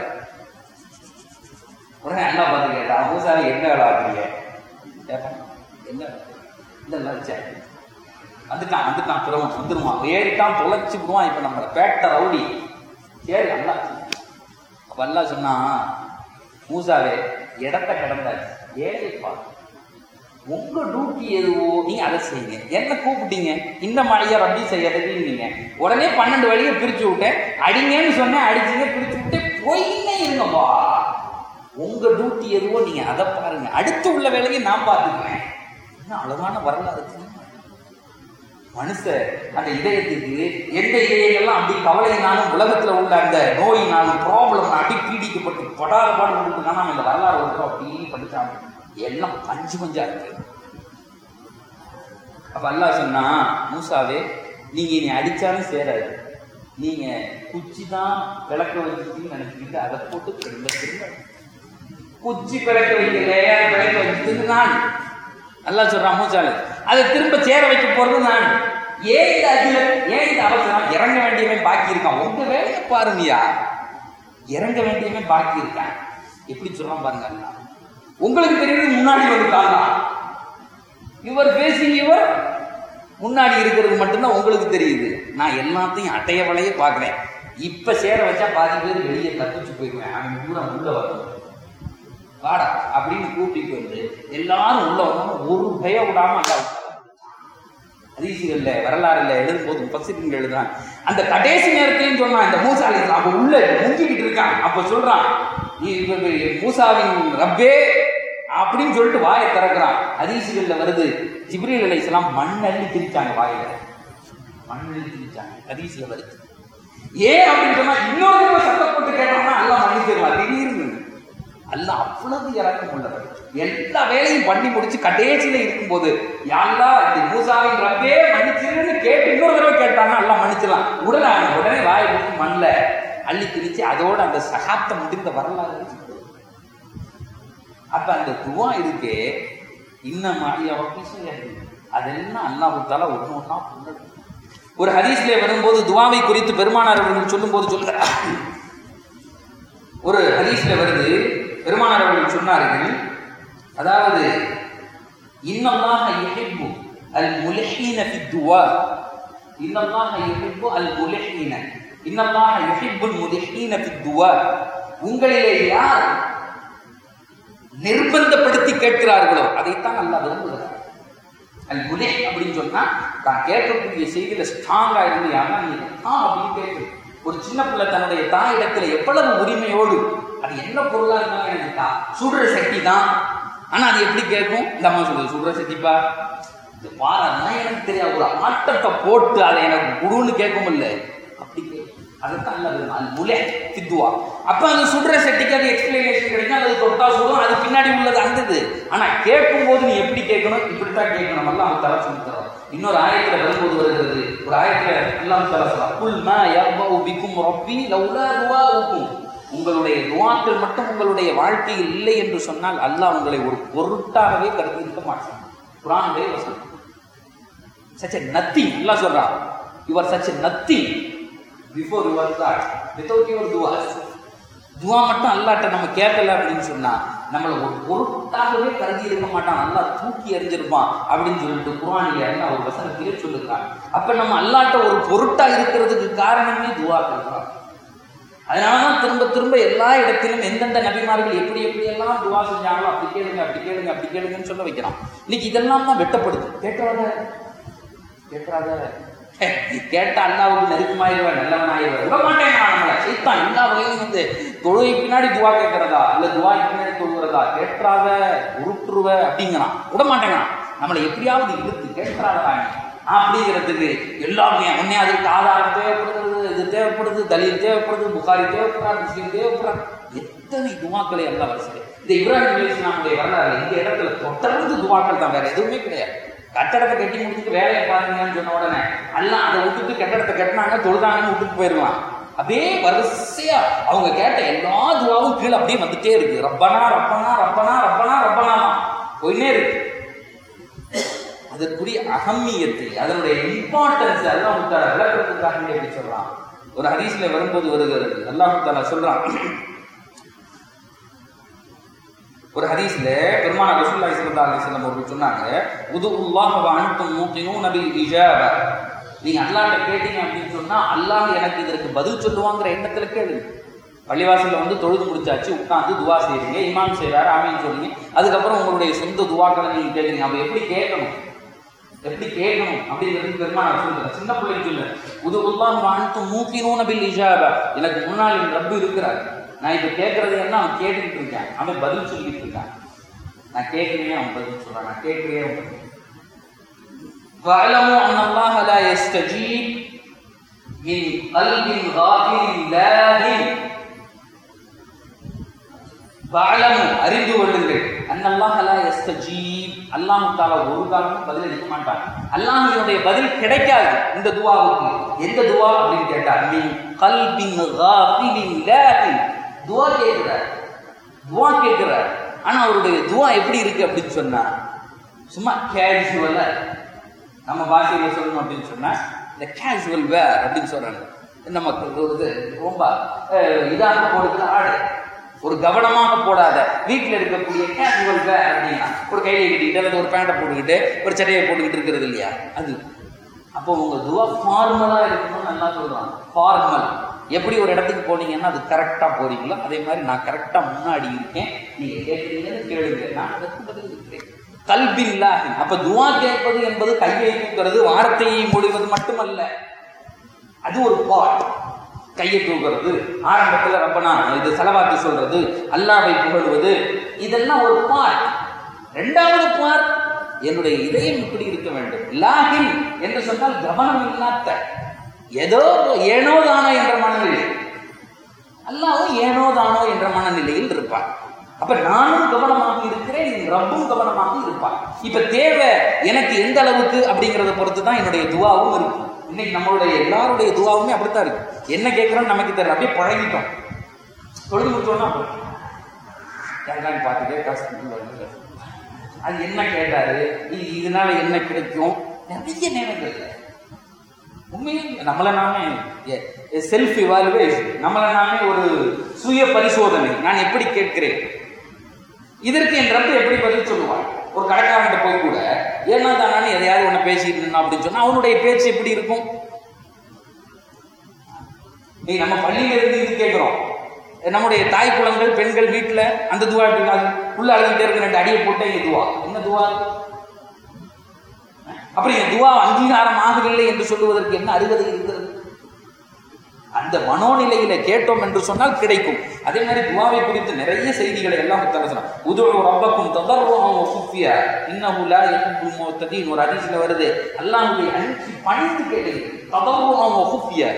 உடனே அண்ணா பார்த்து கேட்டா மூசாரி என்ன வேலை ஆக்குறீங்க கேட்டான் என்ன வேலை? இதெல்லாம் சரி வந்துட்டான் வந்துட்டான் பிறவன் வந்துருவான் ஏறிட்டான் தொலைச்சு விடுவான் இப்ப நம்ம பேட்ட ரவுடி சரி அல்லா அப்ப அல்லா சொன்னா மூசாவே இடத்த கடந்தாச்சு ஏழைப்பா உங்க டியூட்டி எதுவோ நீங்க அதை செய்யுங்க என்ன கூப்பிட்டீங்க இந்த மழையா ரப்பி செய்யறதுன்னு உடனே பன்னெண்டு வழியை பிரிச்சு விட்டேன் அடிங்கன்னு சொன்னேன் அடிச்சீங்க பிரிச்சு விட்டு போயின்னே இருங்கப்பா உங்க டியூட்டி எதுவோ நீங்க அதை பாருங்க அடுத்து உள்ள வேலையை நான் பார்த்துக்குவேன் என்ன அழகான வரலாறு தெரியுமா? மனுஷன் அந்த இதயத்துக்கு எந்த இதயங்கள்லாம் அப்படி கவலையினாலும் உலகத்துல உள்ள அந்த நோயினாலும் ப்ராப்ளம் அப்படி பீடிக்கப்பட்டு படாத பாடு கொடுத்துக்கான இந்த வரலாறு ஒரு அப்படி படிச்சாங்க எல்லாம் பஞ்சு பஞ்சா இருக்கு அப்ப அல்லாஹ் சொன்னா மூசாவே நீங்க இனி அடிச்சாலும் சேராது நீங்க குச்சி தான் விளக்க வச்சுட்டீங்கன்னு நினைச்சுக்கிட்டு அதை போட்டு திரும்ப திரும்ப குச்சி பிளக்க வைக்கல பிளக்க வச்சது நான் அல்லாஹ் சொல்றான் மூசாலு அதை திரும்ப சேர வைக்க போறது நான் ஏன் இந்த அகிலம் ஏன் இந்த அவசரம் இறங்க வேண்டியவன் பாக்கி இருக்கான் உங்க வேலையை பாருங்கயா இறங்க வேண்டியவன் பாக்கி இருக்கான் எப்படி சொல்றான் பாருங்க அல்லாஹ் உங்களுக்கு தெரியுது முன்னாடி வந்துட்டாங்க இவர் பேசிங் இவர் முன்னாடி இருக்கிறது மட்டும்தான் உங்களுக்கு தெரியுது நான் எல்லாத்தையும் அட்டைய வளைய பார்க்குறேன் இப்ப சேர வச்சா பாதி பேர் வெளியே தப்பிச்சு போயிடுவேன் அவன் கூட உள்ள வரணும் வாடா அப்படின்னு கூட்டிட்டு வந்து எல்லாரும் உள்ள வரணும் ஒரு பய விடாம அல்லா அதிசயங்கள்ல வரலாறுல எழுதும்போது முப்பசிங்க எழுதுறான் அந்த கடைசி நேரத்திலையும் சொன்னான் இந்த மூசாலி அப்ப உள்ள முங்கிக்கிட்டு இருக்கான் அப்ப சொல்றான் நீ இப்ப- இப்ப மூசாவின் ரப்பே அப்படின்னு சொல்லிட்டு வாயை திறக்கிறான் அதிசயங்கள்ல வருது ஜிப்ரீல் அலைஹிஸ்ஸலாம் மண்ணள்ளி திரிச்சாங்க வாயில மண்ணள்ளி திரிச்சாங்க அதிசயம் வருது ஏன் அப்படின்னு சொன்னா இன்னொரு தடவை சத்தம் போட்டு கேட்டோம்னா எல்லாம் மன்னிச்சிடலாம் திடீர்னு அல்ல அவ்வளவு இறக்கம் உள்ளவர் எல்லா வேலையும் பண்ணி முடிச்சு கடைசியில இருக்கும்போது யாரா இந்த மூசாவின் ரப்பே மன்னிச்சிருன்னு கேட்டு இன்னொரு தடவை கேட்டான்னா எல்லாம் மன்னிச்சிடலாம் உடனே அவன் உடனே வாயை விட்டு மண்ணில் அள்ளி திரிச்சு அதோட அந்த சகாப்தம் முடிந்த வரலாறு இருக்கு. அப்ப அந்த துவா இருக்கே இன்னும் அதெல்லாம் அல்லாஹு தாலா ஒண்ணு ஒண்ணா பண்ணணும். ஒரு ஹதீஸ்ல வரும்போது துவாவை குறித்து பெருமானார் அவர்கள் சொல்லும்போது சொல்கிறார் ஒரு ஹதீஸ்ல வருது பெருமானார் அவர்கள் சொன்னார்கள் அதாவது இன்னல்லாஹ யுஹிப்பு அல் முலஹீன ஃபி துவா இன்னல்லாஹ யுஹிப்பு அல் முலஹீன இன்னல்லாஹ யுஹிப்புல் முதிஹீன ஃபித் துவா உங்களிலே யார் நிர்பந்தப்படுத்தி கேட்கிறார்களோ அதைத்தான் அல்லாஹ் விரும்புகிறார் அல் முனே அப்படின்னு சொன்னா தான் கேட்கக்கூடிய செய்தியில ஸ்ட்ராங்கா இருந்து யாருன்னா நீ ஆ அப்படின்னு கேட்கு ஒரு சின்ன பிள்ளை தன்னுடைய தாயிடத்துல எவ்வளவு உரிமையோடு அது என்ன பொருளா இருந்தாலும் எனக்கு தா சுடுற சக்தி தான் ஆனா அது எப்படி கேட்கும் இந்த அம்மா சொல்லுது சுடுற சக்திப்பா இது பாரு அதெல்லாம் எனக்கு தெரியாது ஒரு ஆட்டத்தை போட்டு அதை எனக்கு குடுன்னு கேட்கும் இல்லை அப்படி கேட்கும் அதுதான் அல்லது அது முலே தித்துவா அப்ப அந்த சுடுற சட்டிக்கு அது எக்ஸ்பிளனேஷன் கிடைக்கும் அது தொட்டா சுடும் அது பின்னாடி உள்ளது அந்த இது ஆனா கேட்கும் போது நீ எப்படி கேட்கணும் இப்படித்தான் கேட்கணும் எல்லாம் தலை சொல்லி தரோம் இன்னொரு ஆயத்துல வரும்போது வருகிறது ஒரு ஆயத்துல எல்லாம் தலை சொல்லலாம் குல் மா யர்பு பிக்கும் ரப்பி லௌலா துஆஉக்கும் உங்களுடைய துவாக்கள் மட்டும் உங்களுடைய வாழ்க்கையில் இல்லை என்று சொன்னால் அல்லாஹ் உங்களை ஒரு பொருட்டாகவே கருதி இருக்க மாட்டான் குரானுடைய வசனம் சச் நத்திங் எல்லாம் சொல்றான் your such nothing before your God without your துவா துவா மட்டும் அல்லாட்ட நம்ம கேட்கல அப்படின்னு சொன்னா நம்மளை ஒரு பொருட்டாகவே கருதி இருக்க மாட்டான் நல்லா தூக்கி எறிஞ்சிருப்பான் அப்படின்னு சொல்லிட்டு குரானில அல்லாஹ் ஒரு வசனத்திலே சொல்லுகிறான் அப்ப நம்ம அல்லாட்ட ஒரு பொருட்டா இருக்கிறதுக்கு காரணமே துவா தான் அதனாலதான் திரும்ப திரும்ப எல்லா இடத்திலும் எந்தெந்த நபிமார்கள் எப்படி எப்படி எல்லாம் துவா செஞ்சாங்களோ அப்படி கேளுங்க அப்படி கேளுங்க அப்படி கேளுங்கன்னு சொல்ல வைக்கிறான் இன்னைக்கு இதெல்லாம் தான் வெட்டப்படுது கேட்கறாத கேட்கறாத கேட்டா அல்லாவுக்கு நெருக்கமாயிருவேன் நல்லவனாயிருவேன் விட மாட்டேன் நான் நம்மளை சைத்தான் எல்லா வகையிலும் வந்து தொழுகை பின்னாடி துவா கேட்கறதா இல்ல துவாய்க்கு பின்னாடி தொழுகிறதா கேட்கறாத உருட்டுருவ அப்படிங்கிறான் விட மாட்டேங்கிறான் நம்மளை எப்படியாவது இழுத்து கேட்கறாதா அப்படிங்கிறதுக்கு எல்லாமே உடனே அதுக்கு ஆதாரம் தேவைப்படுகிறது இது தேவைப்படுது தலீல் தேவைப்படுது புகாரி தேவைப்படுறாரு முஸ்லீம் போடுறான் எத்தனை துவாக்களை எல்லாம் வரிசை இந்த இப்ராஹிம் அலிஸ்லாமுடைய வரலாறு இந்த இடத்துல தொடர்ந்து துவாக்கள் தான் வேற எதுவுமே கிடையாது கட்டடத்தை கட்டி முடிச்சுட்டு வேலையை பாருங்கன்னு சொன்ன உடனே எல்லாம் அதை விட்டுட்டு கட்டடத்தை கட்டினாங்க தொழுதாங்கன்னு விட்டுட்டு போயிடலாம் அப்படியே வரிசையா அவங்க கேட்ட எல்லா துவாவும் கீழே அப்படியே வந்துட்டே இருக்கு ரப்பனா ரப்பனா ரப்பனா ரப்பனா ரப்பனா போயினே இருக்கு அதற்குரிய அகமியத்தை அதனுடைய இம்பார்ட்டன்ஸ் அல்லாஹ் தாலா விளக்குறதுக்காக எப்படி சொல்றான் ஒரு ஹதீஸ்ல வரும்போது வருகிறது அல்லாஹ் தாலா சொல்றான் ஒரு ஹதீஸ்ல பெருமான ரசூலுல்லாஹி ஸல்லல்லாஹு அலைஹி வஸல்லம் அவர்கள் சொன்னாங்க உதுல்லாஹ வ அன்தும் மூகினூன பில் இஜாப நீங்க அல்லாஹ்ட்ட கேட்டீங்க அப்படின்னு சொன்னா அல்லாஹ் எனக்கு இதற்கு பதில் சொல்லுவாங்கிற எண்ணத்துல கேளுங்க பள்ளிவாசல்ல வந்து தொழுது முடிச்சாச்சு உட்காந்து துவா செய்றீங்க இமாம் செய்றாரு ஆமீன் சொல்றீங்க அதுக்கப்புறம் உங்களுடைய சொந்த துவாக்களை நீங்க கேட்குறீங்க அப்ப எப்படி கேட்கணும் எப்படி கேட்கணும் அப்படிங்கிறது பெருமாள் சொல்லுங்க சின்ன பிள்ளைக்கு சொல்லு உதுல்லாஹ் வ அன்தும் மூகினூன பில் இஜாப எனக்கு முன்னால் என் ரப்பு இருக்கிறார் நான் இப்ப கேட்கறது என்ன அவன் கேட்டுக்கிட்டு இருக்கான் அவன் பதில் சொல்லிட்டு இருக்கான் நான் கேட்கிறேன் அவன் பதில் சொல்றான் நான் கேட்கிறேன் அவன் பதில் فاعلموا ان الله لا يستجيب من قلب غافل لاهٍ فاعلموا அறிந்து கொள்ளுங்கள் ان الله لا يستجيب அல்லாஹ் தஆலா ஒரு காலமும் பதில் அளிக்க மாட்டான் அல்லாஹ்வினுடைய பதில் கிடைக்காது இந்த துஆவுக்கு எந்த துஆ அப்படின்னு கேட்டா மின் கல்பின் காஃபிலின் லாஹின் துஆ கேட்கிறார் துஆ கேட்கிறார் ஆனா அவருடைய துஆ எப்படி இருக்கு அப்படின்னு சொன்னா சும்மா கேஷுவலா நம்ம பாஷையில சொல்லணும் அப்படின்னு சொன்னா இந்த கேஷுவல் வேர் அப்படின்னு சொல்றாங்க நமக்கு ஒரு இது ரொம்ப அஹ், இதாக போடுறது ஆடு ஒரு கவனமாக போடாத வீட்டில் இருக்கக்கூடிய கேஷுவல் வேர் அப்படின்னா ஒரு கையை கட்டிக்கிட்டு அல்லது ஒரு பேண்ட்டை போட்டுக்கிட்டு ஒரு சட்டையை போட்டுக்கிட்டு இருக்கிறது இல்லையா அது அப்போ உங்க துவா ஃபார்மலா இருக்கணும்னு நல்லா சொல்றாங்க ஃபார்மல் எப்படி ஒரு இடத்துக்கு போனீங்கன்னா அது கரெக்டா போறீங்களோ அதே மாதிரி நான் கரெக்டா முன்னாடி இருக்கேன் நீங்க கேட்குறீங்கன்னு கேளுங்க நான் அதற்கு பதில் இருக்கிறேன் கல்பில்லாஹி அப்ப துவா கேட்பது என்பது கையை தூக்குறது வார்த்தையை முடிவது மட்டுமல்ல அது ஒரு பாட் கையை தூக்குறது ஆரம்பத்துல ரப்பனா இது செலவாக்கி சொல்றது அல்லாவை புகழ்வது இதெல்லாம் ஒரு பாட் ரெண்டாவது பாட் என்னுடைய இதயம் இப்படி இருக்க வேண்டும் லாஹின் என்று சொன்னால் கவனம் இல்லாத ஏதோ ஏனோ தானோ என்ற மனநிலை அல்லாவும் ஏனோ தானோ என்ற மனநிலையில் இருப்பான் அப்ப நானும் கவனமாக இருக்கிறேன் என் ரப்பும் கவனமாக இருப்பான் இப்ப தேவை எனக்கு எந்த அளவுக்கு அப்படிங்கறத பொறுத்து தான் என்னுடைய துவாவும் இருக்கு இன்னைக்கு நம்மளுடைய எல்லாருடைய துவாவுமே அப்படித்தான் இருக்கு என்ன கேட்கிறோம் நமக்கு தெரியல அப்படியே பழகிட்டோம் தொழுது முடிச்சோம்னா யாருக்கான்னு பார்த்துட்டே காசு கொடுத்து வருது. அது என்ன கேட்டாரு இது இதனால என்ன கிடைக்கும் நிறைய நேரங்கள்ல உண்மையில் நம்மளை நாமே செல்ஃப் இவாலுவேஷன் நம்மளை நாமே ஒரு சுய பரிசோதனை நான் எப்படி கேட்கிறேன் இதற்கு என் ரப்பு எப்படி பதில் சொல்லுவான் ஒரு கடைக்காரன்ட்ட போய் கூட ஏன்னா தானே எதையாவது ஒன்று பேசிட்டு இருந்தான் அப்படின்னு சொன்னா அவனுடைய பேச்சு எப்படி இருக்கும் நீ நம்ம பள்ளியில இருந்து இது கேட்கிறோம் நம்முடைய தாய் குளங்கள் பெண்கள் வீட்டுல அந்த துவா எப்படி அது உள்ள அழுதுட்டே இருக்க ரெண்டு அடியை போட்டே இங்க துவா என்ன துவா அப்புறம் என் துவா அங்கீகாரம் ஆகவில்லை என்று சொல்லுவதற்கு என்ன அருகதை இருக்கிறது அந்த மனோநிலையில கேட்டோம் என்று சொன்னால் கிடைக்கும் அதே மாதிரி துவாவை குறித்து நிறைய செய்திகளை எல்லாம் தரலாம் உதுவு ரப்பக்கும் ததர்ருஹம் வஃபியா இன்னஹு லா யுஹிப்புல் முத்ததீன் ஒரு ஹதீஸ்ல வருது அல்லாஹ்வுடைய அன்பு பணிந்து கேளுங்க ததர்ருஹம் வஃபியா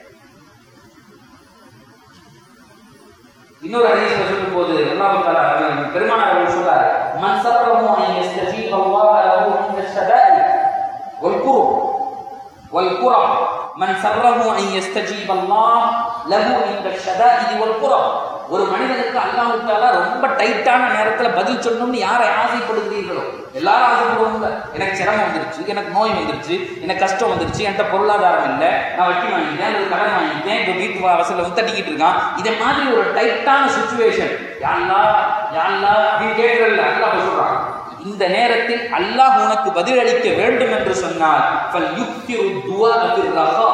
இன்னொரு ஹதீஸ்ல சொல்லும்போது அல்லாஹ் தஆலா பெருமானார் அவர்கள் சொல்றார் மன் சர்ரஹு அன் யஸ்தஜீப அல்லாஹ் லஹு மின் ஷதாஇ வல் குருப் வல் குரப் மன் சர்ரஹு அன் யஸ்தஜீப அல்லாஹ் லஹு மின் ஷதாஇ வல் குரப் ஒரு மனிதனுக்கு அல்லாஹ் தஆலா ரொம்ப டைட்டான நேரத்துல பதில் சொல்லணும்னு யாரை ஆசைப்படுகிறீர்களோ எல்லாரும் ஆசைப்படுவாங்க எனக்கு சிரமம் வந்துருச்சு எனக்கு நோய் வந்துருச்சு எனக்கு கஷ்டம் வந்துருச்சு என்கிட்ட பொருளாதாரம் இல்லை நான் வட்டி வாங்கிட்டேன் அல்லது கடன் வாங்கிட்டேன் இப்போ வீட்டு வாசல்ல வந்து தட்டிக்கிட்டு இருக்கான் இதை மாதிரி ஒரு டைட்டான சுச்சுவேஷன் யாழ்லா யாழ்லா அப்படின்னு கேட்கறதில்ல அல்லாஹ் சொல்றான் இந்த நேரத்தில் அல்லாஹ் உனக்கு பதிலளிக்க வேண்டும் என்று சொன்னால் ஃபல் யுக்திரு துஆ ஃபிர் ரஹா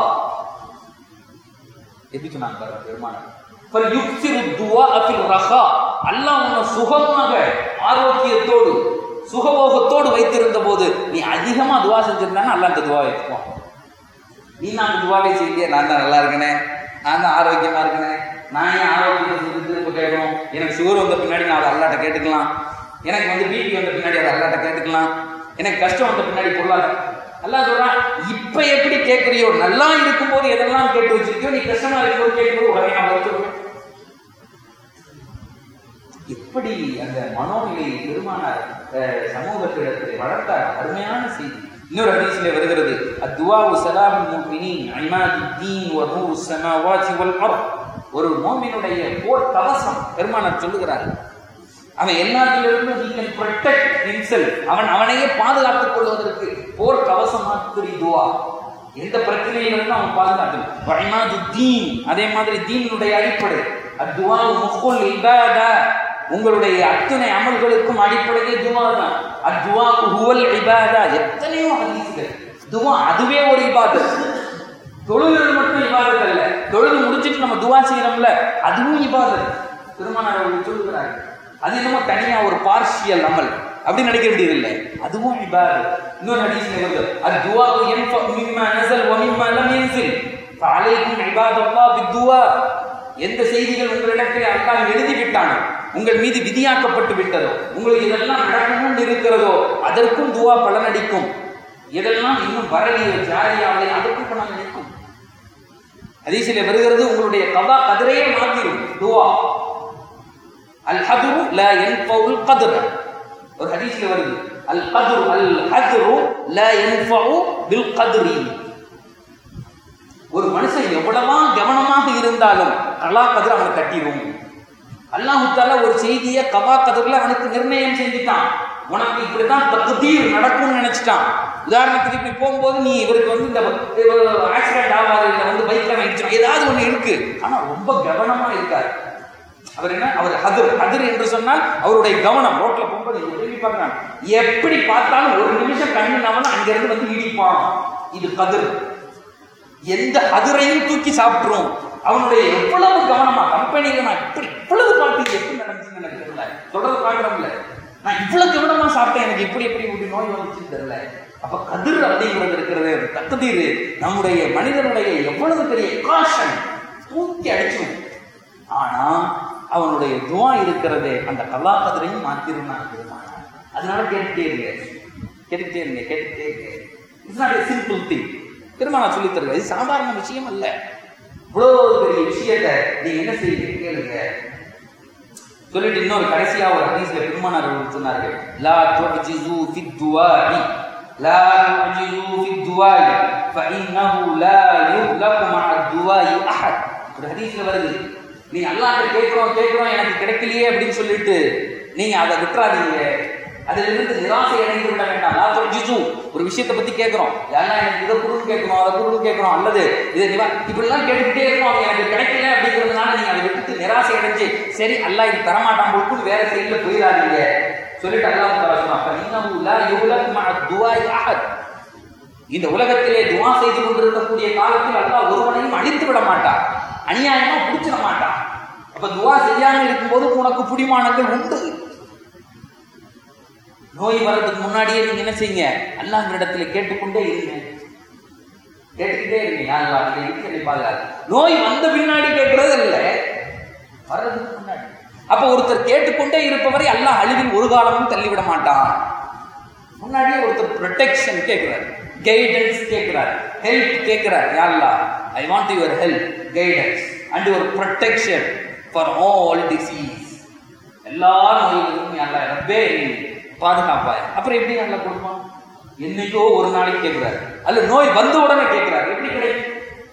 எப்படி சொன்னாங்க பாருங்க பெருமானார் ஃபல் யுக்திரு துஆ ஃபிர் ரஹா அல்லாஹ் உன்னை சுகமாக ஆரோக்கியத்தோடு சுகபோகத்தோடு வைத்திருந்த போது நீ அதிகமா துவா செஞ்சிருந்தானா அல்லாஹ் அந்த துவா வைக்குவான் நீ நான் அந்த துவாவை செய்யலையே நான் தான் நல்லா இருக்கனே நான் தான் ஆரோக்கியமா இருக்கனே நான் ஏன் ஆரோக்கியம் செஞ்சு திரும்ப கேட்கணும் எனக்கு சுகர் வந்த பின்னாடி நான் அதை அல்லாட்ட கேட்டுக்கலாம் எனக்கு வந்து பிபி வந்த பின்னாடி அதை அல்லாட்ட கேட்டுக்கலாம் எனக்கு கஷ்டம் வந்த பின்னாடி பொருளாதாரம் அல்லாஹ் சொல்றான் இப்ப எப்படி கேட்கறியோ நல்லா இருக்கும்போது எதெல்லாம் கேட்டு வச்சிருக்கியோ நீ கஷ்டமா இருக்கும்போது கேட்கும்போது உடனே நான் வச்சிருவேன் எப்படி அந்த மனோநிலையை பெருமானார் அஹ், சமூகத்திடத்தில் வளர்த்தார் அருமையான செய்தி இன்னொரு ஹதீஸிலே வருகிறது அத்துவாவு சலாமுல் முஃமினீன் இமாதுத்தீன் வ நூறு ஸமாவாதி வல் அர்த் ஒரு மோமினுடைய போர் கவசம் பெருமானார் சொல்லுகிறார் அவன் எல்லாத்திலிருந்து he can protect himself அவன் அவனையே பாதுகாத்துக் கொள்வதற்கு போர் கவசமாக்குறி துவா எந்த பிரச்சனையிலிருந்து அவன் பாதுகாக்கணும் வழிமாது தீன் அதே மாதிரி தீனுடைய அடிப்படை அத்துவா முக்குல் இபாதா உங்களுடைய அத்தனை அமல்களுக்கும் அடிப்படையே துவா தான் அத்துவா ஹுவல் இபாதா எத்தனையோ ஹதீஸ்கள் துவா அதுவே ஒரு இபாதத் தொழுகிறது மட்டும் இபாதத் அல்ல தொழுது முடிச்சிட்டு நம்ம துவா செய்யறோம்ல அதுவும் இபாதத் திருமணம் அவர்கள் சொல்லுகிறார்கள் அது என்னமோ தனியா ஒரு பார்ஷியல் அமல் அப்படி நினைக்க வேண்டியதில்லை அதுவும் இபாதத் இன்னொரு ஹதீஸ்ல வருது அத்துவா யன்ஃப மிம்மா நஸல் வ மிம்மா லம் யன்ஸில் ஃபஅலைக்கும் இபாதல்லாஹ் பித்துவா எந்த செய்திகள் உங்களிடத்தில் அல்லாஹ் எழுதி விட்டானோ உங்கள் மீது விதியாக்கப்பட்டு விட்டதோ உங்களுக்கு இதெல்லாம் நடக்கணும்னு இருக்கிறதோ அதற்கும் துவா பலனடிக்கும் எதெல்லாம் இன்னும் வரலையோ ஜாரியாவலை அதற்கும் பலன் அளிக்கும் ஹதீஸிலே வருகிறது உங்களுடைய கதா கதிரையே மாத்திரும் துவா அல் ஹதுரு லா யன்ஃபவுல் கத்ர ஒரு ஹதீஸ்ல வருது அல் கத்ரு அல் ஹதுரு லா யன்ஃபவு பில் கத்ரி ஒரு மனுஷன் எவ்வளவா கவனமாக இருந்தாலும் கலா கதிர் அவனை கட்டிடும் அல்லாஹு தாலா ஒரு செய்தியை கவா கதிரில் அவனுக்கு நிர்ணயம் செஞ்சுட்டான் உனக்கு இப்படிதான் தகுதீர் நடக்கும்னு நினைச்சிட்டான் உதாரணத்துக்கு இப்படி போகும்போது நீ இவருக்கு வந்து இந்த ஆக்சிடென்ட் ஆகாது இல்லை வந்து பைக்ல நினைச்சிடும் ஏதாவது ஒண்ணு இருக்கு ஆனா ரொம்ப கவனமா இருக்காரு அவர் என்ன அவர் ஹதிர் ஹதிர் என்று சொன்னால் அவருடைய கவனம் ரோட்ல போகும்போது இங்க திரும்பி பார்க்கறான் எப்படி பார்த்தாலும் ஒரு நிமிஷம் கண்ணு நவன அங்கிருந்து வந்து இடிப்பான் இது கதிர் எந்த அதிரையும் தூக்கி சாப்பிட்டுரும் அவனுடைய எவ்வளவு கவனமா கம்பெனியில நான் இப்படி இவ்வளவு பார்த்து எப்படி நடந்துச்சுன்னு எனக்கு தெரியல தொடர்ந்து பார்க்கறோம்ல நான் இவ்வளவு கவனமா சாப்பிட்டேன் எனக்கு இப்படி எப்படி இப்படி நோய் வந்துச்சுன்னு தெரியல அப்ப கதிர் அப்படிங்கிறது இருக்கிறது அது தக்கதீர் நம்முடைய மனிதனுடைய எவ்வளவு பெரிய காஷன் தூக்கி அடிச்சிடும் ஆனா அவனுடைய துவா இருக்கிறதே அந்த கல்லா கதிரையும் மாத்திரும் நான் பெருமானார். அதனால கேட்டுட்டே இருங்க கேட்டுட்டே இருங்க கேட்டுட்டே இருங்க it's not a simple thing பெருமானா சொல்லி தருகிறது இது சாதாரண விஷயம் அல்ல இவ்வளோ பெரிய விஷயத்தை நீங்க என்ன செய்யுங்க கேளுங்க சொல்லிட்டு இன்னொரு கடைசியா ஒரு ஹதீஸ்ல பெருமானார் அவர்கள் சொன்னார்கள் லா துஜிசு ஃபி துவாஇ லா துஜிசு ஃபி துவாஇ ஃபஇன்னஹு லா யுஹ்லகு மஅ துவாஇ அஹத் ஒரு ஹதீஸ்ல வருது நீ அல்லாஹ்ட்ட கேட்கிறோம் கேட்கிறோம் எனக்கு கிடைக்கலையே அப்படின்னு சொல்லிட்டு நீங்க அதை விட்டுறாதீங்க அதிலிருந்து நிராசை அடைந்து விட வேண்டாம் லா துஜிசு ஒரு விஷயத்தை பத்தி கேட்கிறோம் யாரெல்லாம் எனக்கு இதை குடுன்னு கேட்கணும் அதை குடுன்னு கேட்கணும் அல்லது இதை நிவா இப்படிலாம் கேட்டுக்கிட்டே இருக்கோம் அது எனக்கு கிடைக்கல அப்படிங்கிறதுனால நீங்க அதை விட்டுட்டு நிராசை அடைஞ்சு சரி அல்லாஹ் இது தரமாட்டான் போட்டு வேற சைடுல போயிடாதீங்க சொல்லிட்டு அல்லாஹ் தஆலா சொன்னான் "ஃபஇன்னஹு லா யுஹ்லக் மஅ துஆஇ அஹத்." இந்த உலகத்திலே துவா செய்து கொண்டிருக்கக்கூடிய காலத்தில் அல்லாஹ் ஒருவனையும் அழித்து விட மாட்டார் அநியாயமா பிடிச்சிட மாட்டான் அப்ப துவா செய்யாம இருக்கும்போது உனக்கு புடிமானங்கள் உண்டு நோய் வர்றதுக்கு முன்னாடியே நீங்க என்ன செய்யுங்க அல்லாஹ் இடத்துல கேட்டுக்கொண்டே இருங்க கேட்டுக்கிட்டே இருங்க யாருலா இதை இருக்கிறதை பாதுகாத்து நோய் வந்த பின்னாடி கேட்கறது இல்லை வர்றதுக்கு முன்னாடி அப்ப ஒருத்தர் கேட்டுக்கொண்டே இருப்பவரை அல்லாஹ் அழிவில் ஒரு காலமும் தள்ளிவிட மாட்டான் முன்னாடியே ஒருத்தர் ப்ரொடெக்ஷன் கேட்கிறார் கைடன்ஸ் கேட்கிறார் ஹெல்ப் கேட்கிறார் யாருலா I want your help guidance and your protection for all disease எல்லா நோய்களுக்கும் யாரா ரப்பே பாதுகாப்பாய் அப்புறம் எப்படி நல்லா கொடுப்பான் என்னைக்கோ ஒரு நாளைக்கு கேட்கிறாரு அல்ல நோய் வந்த உடனே கேட்கிறாரு எப்படி கிடைக்கும்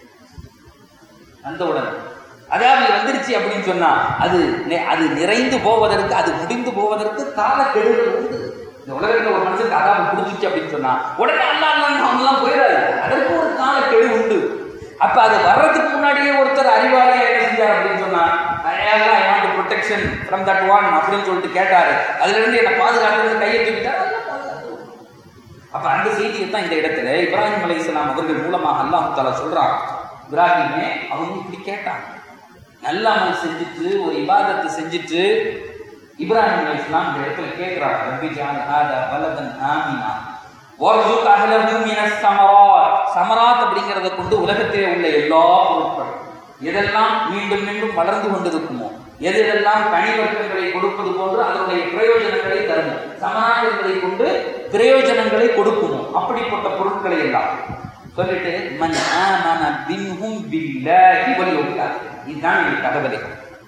வந்த உடனே அதாவது வந்துருச்சு அப்படின்னு சொன்னா அது நி- அது நிறைந்து போவதற்கு அது முடிந்து போவதற்கு காலக்கெடுகள் உண்டு இந்த உலகத்துல ஒரு மனுஷனுக்கு அதாவது புடிச்சிச்சு அப்படின்னு சொன்னா உடனே அல்லா அவங்கெல்லாம் போயிடாது அதற்கு ஒரு காலக்கெடு உண்டு அப்ப அது வர்றதுக்கு முன்னாடியே ஒருத்தர் அறிவாளியா என்ன செஞ்சார் அப்படின்னு சொன்னா I want protection from that one அப்படின்னு சொல்லிட்டு கேட்டாரு அதுல இருந்து என்ன பாதுகாக்கிறது கையை தூக்கிட்டாரு அல்லாஹ் பாதுகாத்துருவான். அப்ப அந்த செய்தியை தான் இந்த இடத்துல இப்ராஹிம் அலைஹிஸ்ஸலாம் அவர்கள் மூலமாக அல்லாஹ் தாலா சொல்றான் இப்ராஹிமே அவங்க இப்படி கேட்டாங்க நல்ல அமல் செஞ்சுட்டு ஒரு இபாதத்தை செஞ்சுட்டு இப்ராஹிம் அலைஹிஸ்ஸலாம் இந்த இடத்துல கேட்கிறாங்க ரப்பி ஜால் ஹாதா பலதன் ஆமினா வர்சுக் அஹ்லஹு மினஸ் ஸமராத் ஸமராத் அப்படிங்கறத கொண்டு உலகத்திலே உள்ள எல்லா பொருட்களும் எதெல்லாம் மீண்டும் மீண்டும் வளர்ந்து கொண்டிருக்குமோ எது எதெல்லாம் கனி வர்க்கங்களை கொடுப்பது போன்று அதனுடைய பிரயோஜனங்களை தருமோ சமராத் என்பதை கொண்டு பிரயோஜனங்களை கொடுக்குமோ அப்படிப்பட்ட பொருட்களை எல்லாம் சொல்லிட்டு மன் ஆமன பின்ஹும் பில்லாஹி வல் யௌமில் ஆகிர். இதுதான் இந்த தகவலை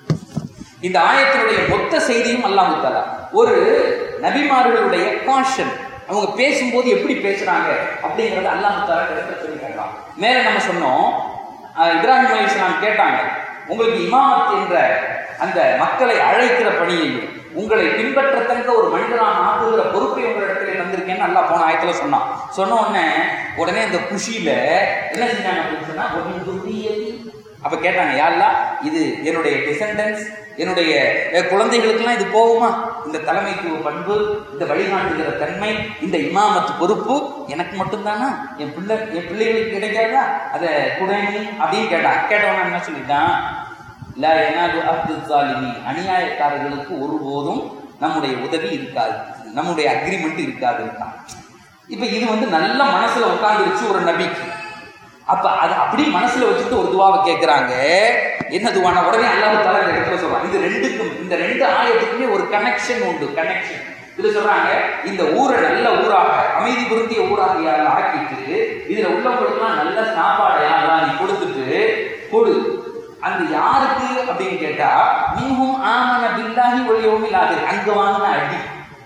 இந்த ஆயத்தினுடைய மொத்த செய்தியும் அல்லாஹ் தஆலா ஒரு நபிமார்களுடைய காஷன் அவங்க பேசும்போது எப்படி பேசுறாங்க அப்படிங்கறத அல்லாஹ் தஆலா இடத்துல சொல்லி காட்டுறான் மேல நம்ம சொன்னோம் அஹ், இப்ராஹிம் அலைஹிஸ்ஸலாம் கேட்டாங்க உங்களுக்கு இமாமத் என்ற அந்த மக்களை அழைக்கிற பணியையும் உங்களை பின்பற்றத்தக்க ஒரு மனிதனாக ஆக்குகிற பொறுப்பை உங்களிடத்துல வந்திருக்கேன்னு நல்லா போன ஆயத்துல சொன்னான் சொன்ன உடனே உடனே அந்த குஷியில என்ன செஞ்சாங்க அப்படின்னு சொன்னா "ஒமின் துர்ரியத்தி." அப்ப கேட்டாங்க யாருலா இது என்னுடைய டிசெண்டன்ஸ் என்னுடைய அஹ், குழந்தைகளுக்கெல்லாம் இது போகுமா இந்த தலைமைத்துவ பண்பு இந்த வழிகாட்டுகிற தன்மை இந்த இமாமத்து பொறுப்பு எனக்கு மட்டும்தானா என் பிள்ளை என் பிள்ளைகளுக்கு கிடைக்காதா அதை குடனி அப்படின்னு கேட்டான் கேட்டவன என்ன சொல்லிட்டான் லா யனாது அப்து ஸாலிமீன் அநியாயக்காரர்களுக்கு ஒருபோதும் நம்முடைய உதவி இருக்காது நம்முடைய அக்ரிமெண்ட் இருக்காது இருக்கான் இப்ப இது வந்து நல்ல மனசுல உட்கார்ந்துருச்சு ஒரு நபிக்கு அப்ப அது அப்படி மனசுல வச்சுட்டு ஒரு துவாவை கேட்கிறாங்க என்ன துவானா உடனே அல்லாஹ் தஆலா இந்த இடத்துல சொல்றான் இது ரெண்டுக்கும் இந்த ரெண்டு ஆயத்துக்குமே ஒரு கனெக்ஷன் உண்டு கனெக்ஷன் இது சொல்றாங்க இந்த ஊரை நல்ல ஊராக அமைதி பொருந்திய ஊராக யாரெல்லாம் ஆக்கிட்டு இதுல உள்ளவங்களுக்குலாம் நல்ல சாப்பாடு யாரெல்லாம் நீ கொடுத்துட்டு கொடு அந்த யாருக்கு அப்படின்னு கேட்டா மிகவும் ஆமன பில்லாஹி ஒல் யௌமில் ஆகிர் அங்க வாங்கின அடி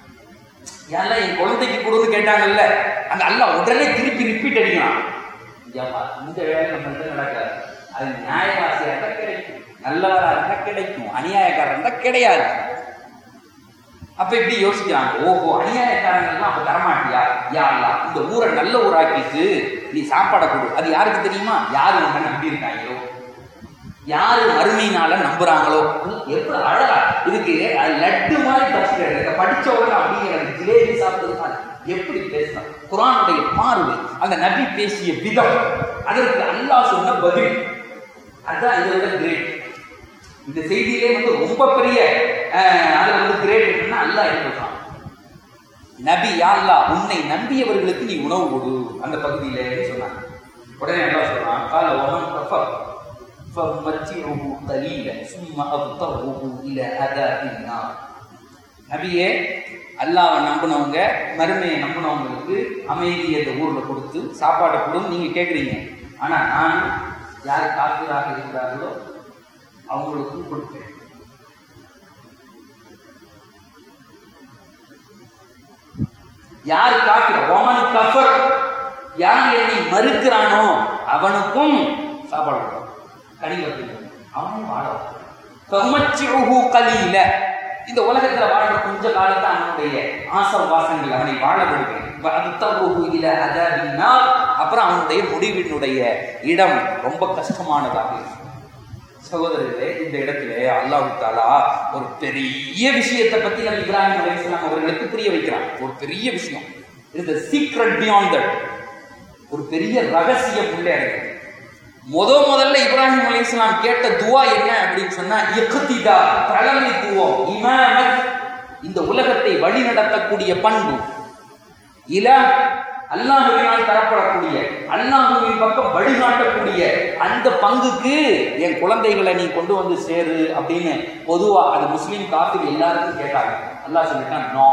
ஏன்ல என் குழந்தைக்கு கொடுன்னு கேட்டாங்கல்ல அந்த அல்லாஹ் உடனே திருப்பி ரிப்பீட் அடிக்கிறான் ஏப்பா, இந்த வேலை நம்மள்ட்ட நடக்காது அது நியாயவாசியா இருந்தா கிடைக்கும் நல்லவரா இருந்தா கிடைக்கும் அநியாயக்காரன் இருந்தா கிடையாது அப்ப இப்படி யோசிக்கிறாங்க ஓஹோ அநியாயக்காரங்கள்லாம் அப்ப தரமாட்டியா யா அல்லாஹ் இந்த ஊரை நல்ல ஊராக்கிட்டு நீ சாப்பாடை கொடு அது யாருக்கு தெரியுமா யாரு உன்னை நம்பி இருக்காங்களோ யாரு மறுமையினால நம்புறாங்களோ எப்படி அழகா இதுக்கு அது லட்டு மாதிரி பசிக்கிறது இதை படிச்சவங்க அப்படிங்கிறது ஜிலேபி சாப்பிட்டது மாதிரி எப்படி பேசலாம் குரானுடைய பார்வை அந்த நபி பேசிய விதம் அதற்கு அல்லாஹ் சொன்ன பதில் அதான் இதை விட கிரேட் இந்த செய்தியிலே வந்து ரொம்ப பெரிய அஹ், அதுல வந்து கிரேட் என்னன்னா அல்லாஹ் என்ன சொல்றான் நபி யா அல்லாஹ் உன்னை நம்பியவர்களுக்கு நீ உணவு கொடு அந்த பகுதியிலே சொன்னாங்க உடனே அல்லாஹ் சொல்றான் கால ஒமன் கஃபர் فَمَتِّعُهُ قَلِيلًا ثُمَّ أَضْطَرُّهُ إِلَى عَذَابِ النَّارِ நபியே அல்லாவை நம்பினவங்க மறுமையை நம்பினவங்களுக்கு அமைதி அந்த ஊர்ல கொடுத்து சாப்பாடை கொடுன்னு நீங்க கேக்குறீங்க ஆனா நான் யார் காப்பீராக இருக்கிறார்களோ அவங்களுக்கும் கொடுப்பேன் யார் காக்கிற ஒமன் கஃபர் யார் என்னை மறுக்கிறானோ அவனுக்கும் சாப்பாடு கொடுப்பான். கனி வர்த்தகம் அவனும் வாழ ஃபமச்சிஉஹு கலீல இந்த உலகத்துல வாழ்ற கொஞ்ச காலத்தை அவனுடைய ஆசை வாசங்கள் அவனை வாழ விடுவேன் வஅத்தருஹு இல அதாபின் நார். அப்புறம் அவனுடைய முடிவினுடைய இடம் ரொம்ப கஷ்டமானதாக இருக்கும் சகோதரர்களே இந்த இடத்துல அல்லாஹ் தாலா ஒரு பெரிய விஷயத்தை பத்தி நம்ம இப்ராஹிம் அலைஹிஸ்ஸலாம் அவர்களுக்கு புரிய வைக்கிறான் ஒரு பெரிய விஷயம் இது சீக்ரெட் பியாண்ட் தட் ஒரு பெரிய ரகசியம் உள்ளே அடங்குது முத முதல்ல இப்ராஹிம் அலைஹிஸ்ஸலாம் கேட்ட துவா என்ன அப்படின்னு சொன்னா இக்திதா தலைமைத்துவம் இமாமத் இந்த உலகத்தை வழிநடத்தக்கூடிய பண்பு இல அல்லாஹுவினால் தரப்படக்கூடிய அல்லாஹுவின் பக்கம் வழிகாட்டக்கூடிய அந்த பங்குக்கு என் குழந்தைகளை நீ கொண்டு வந்து சேரு அப்படின்னு பொதுவா அது முஸ்லீம் காஃபிர் எல்லாருக்கும் கேட்டாங்க அல்லாஹ் சொல்லிட்டான் நோ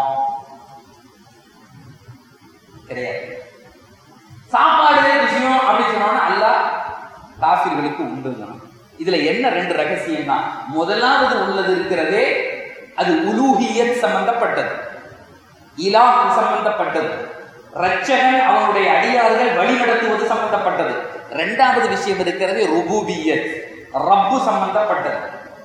கிடையாது சாப்பாடு விஷயம் அப்படின்னு சொன்னோன்னா அல்லாஹ் காஃபிர்களுக்கு உண்டுதான் இதுல என்ன ரெண்டு ரகசியம் தான் முதலாவது உள்ளது இருக்கிறதே அது உலூஹியத் சம்பந்தப்பட்டது இலாம் சம்பந்தப்பட்டது ரட்சகன் அவனுடைய அடியார்கள் வழிநடத்துவது சம்பந்தப்பட்டது இரண்டாவது விஷயம் இருக்கிறது ருபூபியத் ரப்பு சம்பந்தப்பட்டது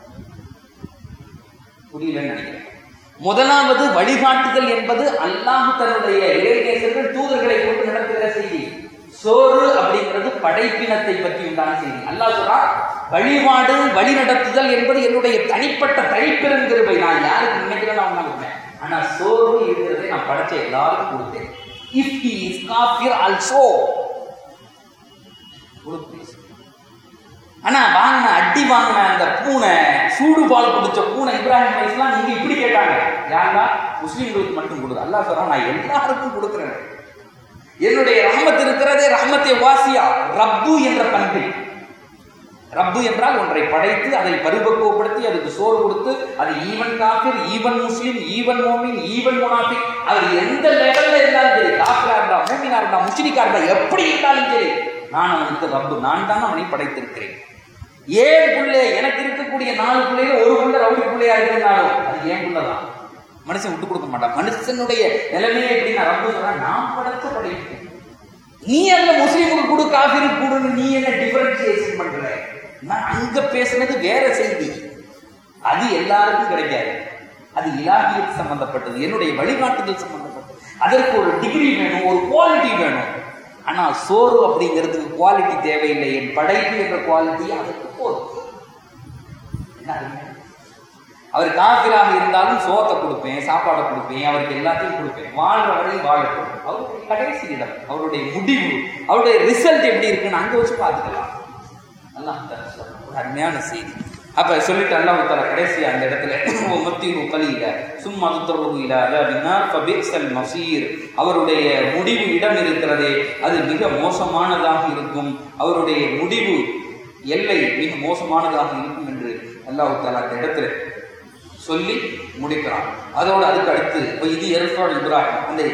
புரியலன்னு நினைக்கிறேன் முதலாவது வழிகாட்டுதல் என்பது அல்லாஹ் தன்னுடைய இறைநேசர்கள் தூதர்களை கொண்டு நடத்துகிற செய்தி சோறு அப்படிங்கிறது படைப்பினத்தை பற்றி உண்டான செய்தி அல்லாஹ் சொல்றான் வழிபாடு வழிநடத்துதல் என்பது என்னுடைய தனிப்பட்ட தனிப்பெருங்கிருபை நான் யாருக்கு நினைக்கிறேன்னு அவங்க கொடுத்தேன் ஆனா சோறு இருக்கிறதை நான் படைச்ச எல்லாருக்கும் கொடுத்தேன் இஃப் ஹி இஸ் காஃபிர் ஆல்சோ ஆனா வாங்கின அடி வாங்கின அந்த பூனை சூடு பால் குடிச்ச பூனை இப்ராஹிம் அலைஹிஸ்ஸலாம் நீங்க இப்படி கேட்டாங்க யாருன்னா முஸ்லீம்களுக்கு மட்டும் கொடு அல்லாஹ் சொல்றான் நான் எல்லாருக்கும் கொடுக்குறேன் என்னுடைய ரஹமத் இருக்கிறதே ரஹமத்தை வாசியா ரப்பு என்ற பண்பில் ரப்பு என்றால் ஒன்றை படைத்து அதை பரிபக்குவப்படுத்தி அதுக்கு சோறு கொடுத்து அது ஈவன் காஃபிர் ஈவன் முஸ்லீம் ஈவன் மோமின் ஈவன் முனாஃபிக் அவர் எந்த லெவல்ல இருந்தாலும் சரி காஃபிரா இருந்தா மூமினா இருந்தா முஸ்லிக்கா இருந்தா எப்படி இருந்தாலும் சரி நான் அவனுக்கு ரப்பு நான் தான் அவனை படைத்திருக்கிறேன் ஏன் புள்ளை எனக்கு இருக்கக்கூடிய நாலு பிள்ளைகள் ஒரு புள்ள ரவுடி பிள்ளையா இருந்தாலும் அது ஏன் புள்ளதான் மனுஷன் விட்டு கொடுக்க மாட்டான் மனுஷனுடைய நிலைமையே எப்படி நான் ரப்பு சொல்றேன் நான் படைத்த படைப்பு நீ அந்த முஸ்லீமுக்கு கொடு காஃபிருக்கு கொடுன்னு நீ என்ன டிஃபரன்சியேஷன் பண்ற நான் அங்க பேசுனது வேற செய்தி அது எல்லாருக்கும் கிடைக்காது அது இலாகியத் சம்பந்தப்பட்டது என்னுடைய வழிகாட்டுதல் சம்பந்தப்பட்டது அதற்கு ஒரு டிகிரி வேணும் ஒரு குவாலிட்டி வேணும் ஆனா சோறு அப்படிங்கிறதுக்கு குவாலிட்டி தேவையில்லை என் படைப்பு என்ற குவாலிட்டி அதுக்கு போதும் என்ன அருமை? அவர் காபிராக இருந்தாலும் சோத்தை கொடுப்பேன் சாப்பாடை கொடுப்பேன் அவருக்கு எல்லாத்தையும் கொடுப்பேன் வாழ்ற வரையும் வாழட்டும் அவருடைய கடைசி இடம் அவருடைய முடிவு அவருடைய ரிசல்ட் எப்படி இருக்குன்னு அங்க வச்சு பார்த்துக்கலாம் அல்லாஹ் தஆலா சொல்றான். ஒரு அருமையான செய்தி அப்ப சொல்லிட்டு அல்லாஹ் தஆலா கடைசி அந்த இடத்துல முத்திரு கலியில சும்மா துத்தரவு இல அப்படின்னா ஃபபிக்ஸல் மசீர் அவருடைய முடிவு இடம் இருக்கிறதே அது மிக மோசமானதாக இருக்கும் அவருடைய முடிவு எல்லை மிக மோசமானதாக இருக்கும் என்று அல்லாஹ் தஆலா அந்த இடத்துல சொல்லி முடிக்கிறான் அதோட அதுக்கு அடுத்து இப்ப இது எருஃபால் இப்ராஹிம் அந்த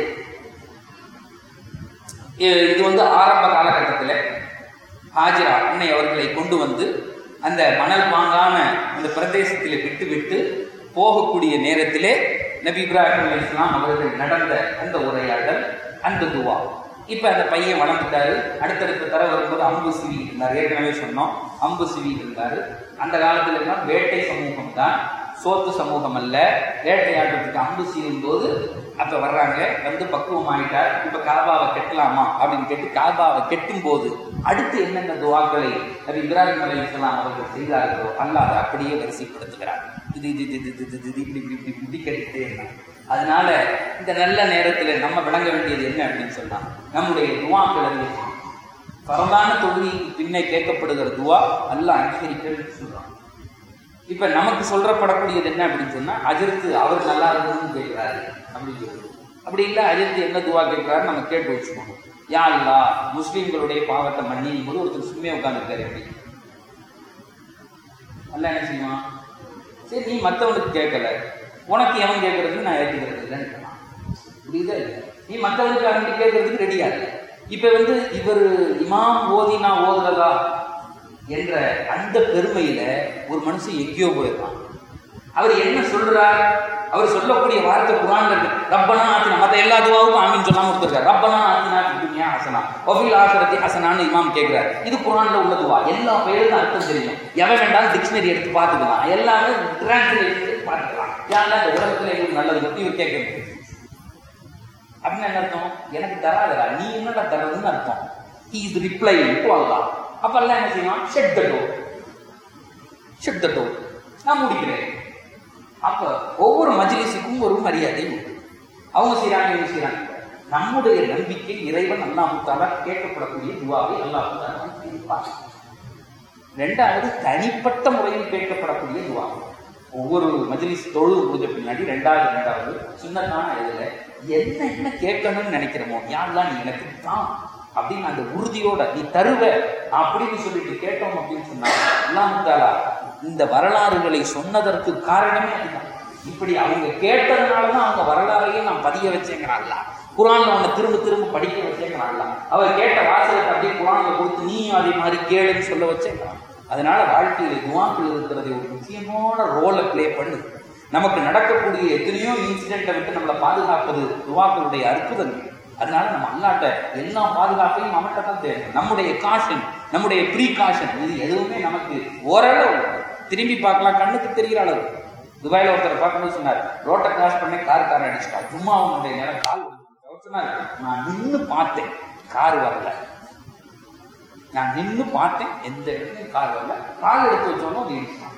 இ- இது வந்து ஆரம்ப காலகட்டத்தில் ஹாஜிரா அன்னை அவர்களை கொண்டு வந்து அந்த மணல் வாங்காம அந்த பிரதேசத்தில் விட்டு விட்டு போகக்கூடிய நேரத்திலே நபி இப்ராஹிம் அலைஹிஸ்ஸலாம் அவர்கள் நடந்த அந்த உரையாடல் அந்த துவா இப்ப அந்த பையன் வளர்ந்துட்டாரு அடுத்தடுத்த தர வரும்போது அம்பு சிவி இருந்தார் ஏற்கனவே சொன்னோம் அம்பு சிவி இருந்தாரு அந்த காலத்துல எல்லாம் வேட்டை சமூகம் தான் சோத்து சமூகம் அல்ல வேட்டையாடுறதுக்கு அம்பு சீவும் போது அப்ப வர்றாங்க வந்து பக்குவம் ஆயிட்டார் இப்ப காபாவை கெட்டலாமா அப்படின்னு கேட்டு காபாவை கெட்டும் போது அடுத்து என்னென்ன துவாக்களை அது இப்ராஹிம் அலை இஸ்லாம் அவர்கள் செய்தார்களோ அல்லாஹ் அதை அப்படியே வரிசைப்படுத்துகிறார் இது இது இது இது இது இது இப்படி இப்படி இப்படி இப்படி கேட்டுக்கிட்டே இருந்தாங்க அதனால இந்த நல்ல நேரத்துல நம்ம விளங்க வேண்டியது என்ன அப்படின்னு சொன்னா நம்முடைய துவாக்கள் அது பரவான தொழுகைக்கு பின்னே கேட்கப்படுகிற துவா அல்லாஹ் அங்கீகரிக்கன்னு சொல்றான் இப்ப நமக்கு சொல்றப்படக்கூடியது என்ன அப்படின்னு சொன்னா அஜர்த்து அவர் நல்லா இருந்ததுன்னு கேட்கிறாரு அப்படிங்கிறது அப்படி இல்ல அஜர்த்து என்ன துவா கேட்கிறாரு நம்ம கேட்டு வச்சுக்கணும் யா அல்லா முஸ்லீம்களுடைய பாவத்தை மன்னிக்கும் போது ஒருத்தர் சும்மையா உட்கார்ந்துருக்காரு எப்படி அல்ல என்ன செய்வான் சரி நீ மத்தவனுக்கு கேட்கல உனக்கு எவன் கேட்கறது நான் ஏற்றுக்கிறது இல்லைன்னு சொன்னான். புரியுதா இல்லையா? நீ மத்தவனுக்கு அவன் கேட்கறதுக்கு ரெடியா இல்லை இப்ப வந்து இவர் இமாம் ஓதி நான் ஓதுறதா என்ற அந்த பெருமையில ஒரு மனுஷன் எங்கேயோ போயிருக்கான் அவர் என்ன சொல்றார் அவர் சொல்லக்கூடிய வார்த்தை குரான்ல இருக்கு ரப்பனா ஆத்தினா மத்த எல்லா துவாவுக்கும் ஆமீன் சொல்லாம கொடுத்துருக்காரு ரப்பனா ஆத்தினா துன்யா ஹசனா ஒஃபில் ஆசரத்தி ஹசனான்னு இமாம் கேட்கிறார் இது குரான்ல உள்ள துவா எல்லா பேருக்கும் அர்த்தம் தெரியும் எவன் வேண்டாலும் டிக்ஷனரி எடுத்து பார்த்துக்கலாம் எல்லாமே டிரான்ஸ்லேட் எடுத்து பார்த்துக்கலாம் யாரெல்லாம் இந்த உலகத்துல எங்களுக்கு நல்லது பத்தி இவர் கேட்கறது அப்படின்னு என்ன அர்த்தம் எனக்கு தராதரா நீ என்னடா தரதுன்னு அர்த்தம் he is reply to Allah அப்ப எல்லாம் என்ன செய்வான் shut the door shut the door நான் முடிக்கிறேன் அப்ப ஒவ்வொரு மஜ்லிஸுக்கும் ஒரு மரியாதை உண்டு அவங்க செய்றாங்க இவங்க செய்றாங்க நம்முடைய நம்பிக்கை இறைவன் அல்லாஹு தாலா கேட்கப்படக்கூடிய துவாவை அல்லாஹு தாலா தீர்ப்பார் ரெண்டாவது தனிப்பட்ட முறையில் கேட்கப்படக்கூடிய துவா ஒவ்வொரு மஜ்லிஸ் தொழுது முடிஞ்ச பின்னாடி ரெண்டாவது ரெண்டாவது சுண்ணத்தான இதுல என்ன என்ன கேட்கணும்னு நினைக்கிறோமோ யாரெல்லாம் நீ எனக்கு தான் அப்படின்னு அந்த உறுதியோட நீ தருவ அப்படின்னு சொல்லிட்டு கேட்டோம் அப்படின்னு சொன்னா அல்லாஹ் இந்த வரலாறுகளை சொன்னதற்கு காரணமே அதுதான் இப்படி அவங்க கேட்டதுனாலதான் அவங்க வரலாறையே நான் பதிய வச்சேங்கிறாங்களா குரான்ல அவனை திரும்ப திரும்ப படிக்க வச்சேங்கிறாங்களா அவர் கேட்ட வாசகத்தை அப்படியே குரான்ல கொடுத்து நீயும் அதே மாதிரி கேளுன்னு சொல்ல வச்சேங்கிறான் அதனால வாழ்க்கையில துவாக்கள் இருக்கிறது ஒரு முக்கியமான ரோலை ப்ளே பண்ணுது நமக்கு நடக்கக்கூடிய எத்தனையோ இன்சிடென்ட்டை விட்டு நம்மளை பாதுகாப்பது துவாக்களுடைய அற்புதங்கள் அதனால நம்ம அல்லாட்ட எல்லா பாதுகாப்பையும் நம்மகிட்ட தான் தேவை நம்முடைய காஷன் நம்முடைய ப்ரீகாஷன் இது எதுவுமே நமக்கு ஓரளவு திரும்பி பார்க்கலாம் கண்ணுக்கு தெரிகிற அளவு துபாயில ஒருத்தர் பார்க்கணும்னு சொன்னார் ரோட்டை கிராஸ் பண்ணி கார் கார் அடிச்சிட்டா சும்மா அவனுடைய நேரம் கால் ஒடிஞ்சுச்சு. அவர் சொன்னார் நான் நின்று பார்த்தேன் கார் வரல நான் நின்று பார்த்தேன் எந்த இடத்துலையும் கார் வரல கால் எடுத்து வச்சோன்னு அது இடிச்சான்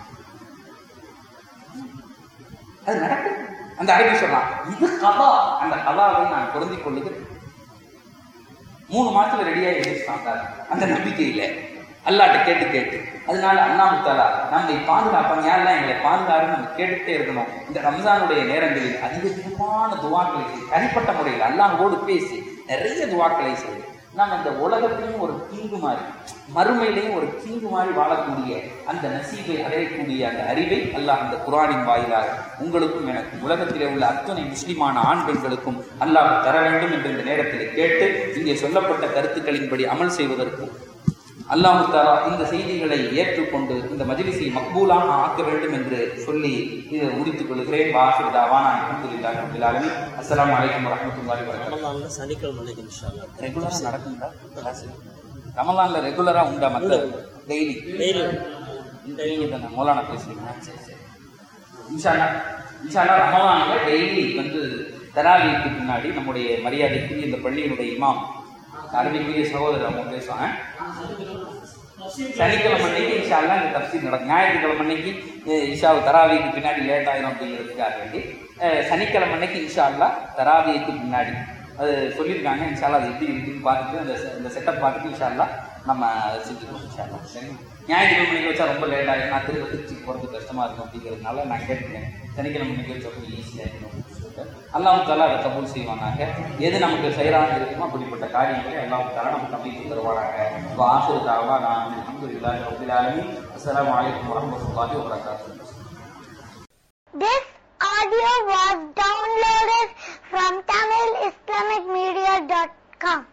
அது நடக்கும் அந்த அரபி சொல்லலாம் இது கதா அந்த கதாவை நான் பொருந்திக் கொள்ளுகிறேன் மூணு மாசத்துல ரெடியா எழுதிட்டாங்க அந்த நம்பிக்கையில அல்லாட்ட கேட்டு கேட்டு அதனால அல்லாஹ் தாலா நம்மை பாதுகாப்பாங்க யாரெல்லாம் எங்களை பாதுகாருன்னு நம்ம கேட்டுட்டே இருக்கணும் இந்த ரம்ஜானுடைய நேரங்களில் அதிகமான துவாக்களை செய்து தனிப்பட்ட முறையில் அல்லாஹோடு பேசி நிறைய துவாக்களை செய்து நம்ம இந்த உலகத்திலையும் ஒரு கிங்கு மாதிரி மறுமையிலையும் ஒரு கிங்கு மாதிரி வாழக்கூடிய அந்த நசீபை அடையக்கூடிய அந்த அறிவை அல்லாஹ் அந்த குரானின் வாயிலாக உங்களுக்கும் எனக்கும் உலகத்திலே உள்ள அத்தனை முஸ்லிமான ஆண் பெண்களுக்கும் அல்லாஹ் தர வேண்டும் என்று இந்த நேரத்தில் கேட்டு இங்கே சொல்லப்பட்ட கருத்துக்களின்படி அமல் செய்வதற்கும் அல்லாஹு தாலா இந்த செய்திகளை ஏற்றுக்கொண்டு இந்த மஜ்லிஸை மக்பூலாக ஆக்க வேண்டும் என்று சொல்லி இதை முடித்துக் கொள்கிறேன் வாசிர் தாவான் அலமதுல்லாஹி ரப்பில் ஆலமீன் அஸ்ஸலாமு அலைக்கும் வரஹ்மத்துல்லாஹி வபரகாத்துஹு ரமலான்ல சனிக்கிழமை அன்னைக்கு இன்ஷா அல்லாஹ். ரெகுலரா நடக்குங்களா கிளாஸ் ரமலான்ல ரெகுலரா உண்டா மத்த டெய்லி டெய்லி நீங்க தானே மௌலானா பேசுறீங்களா சரி சரி இன்ஷால்லா இன்ஷால்லா ரமலான்ல டெய்லி வந்து தராவிக்கு பின்னாடி நம்முடைய மரியாதைக்குரிய இந்த பள்ளியினுடைய இமாம் அருமைக்குரிய சகோதரர் அவங்க பேசுவாங்க சனிக்கிழமை அன்னைக்கு இன்ஷால்லா இந்த தப்சீர் நடக்கும் ஞாயிற்றுக்கிழமை அன்னைக்கு அஹ், இஷாவு தராவிக்கு பின்னாடி லேட் ஆயிரும் அப்படிங்கிறதுக்காக வேண்டி அஹ், சனிக்கிழமை அன்னைக்கு இன்ஷால்லா தராவிக்கு பின்னாடி அது சொல்லியிருக்காங்க இன்ஷால்லா அது எப்படி இருக்குன்னு பார்த்துட்டு அந்த செ- இந்த செட்டப் பார்த்துட்டு இன்ஷால்லா நம்ம செஞ்சுக்கணும் இன்ஷால்லா சரி ஞாயிற்றுக்கிழமை மணிக்கு வச்சா ரொம்ப லேட் ஆகிடும் நான் திரும்ப திருச்சி போகிறது கஷ்டமாக இருக்கும் அப்படிங்கிறதுனால நான் கேட்டுக்கிறேன் சனிக்கிழமை மணிக்கு வச்சா கொஞ்சம் ஈஸியாக இருக்கும் அப்படின்னு சொல்லிட்டு அல்லாஹ் தாலா அதை கபூல் செய்வானாக எது நமக்கு சைராக இருக்குமோ அப்படிப்பட்ட காரியங்களை அல்லாஹ் தாலா நமக்கு நம்பிக்கை தருவானாக வாசல் தாவா நான் அலமதுல்லாஹி ரப்பில் ஆலமீன் அஸ்ஸலாமு அலைக்கும் வரஹ்மத்துல்லாஹி வபரகாத்துஹு This audio was downloaded from TamilIslamicMedia.com.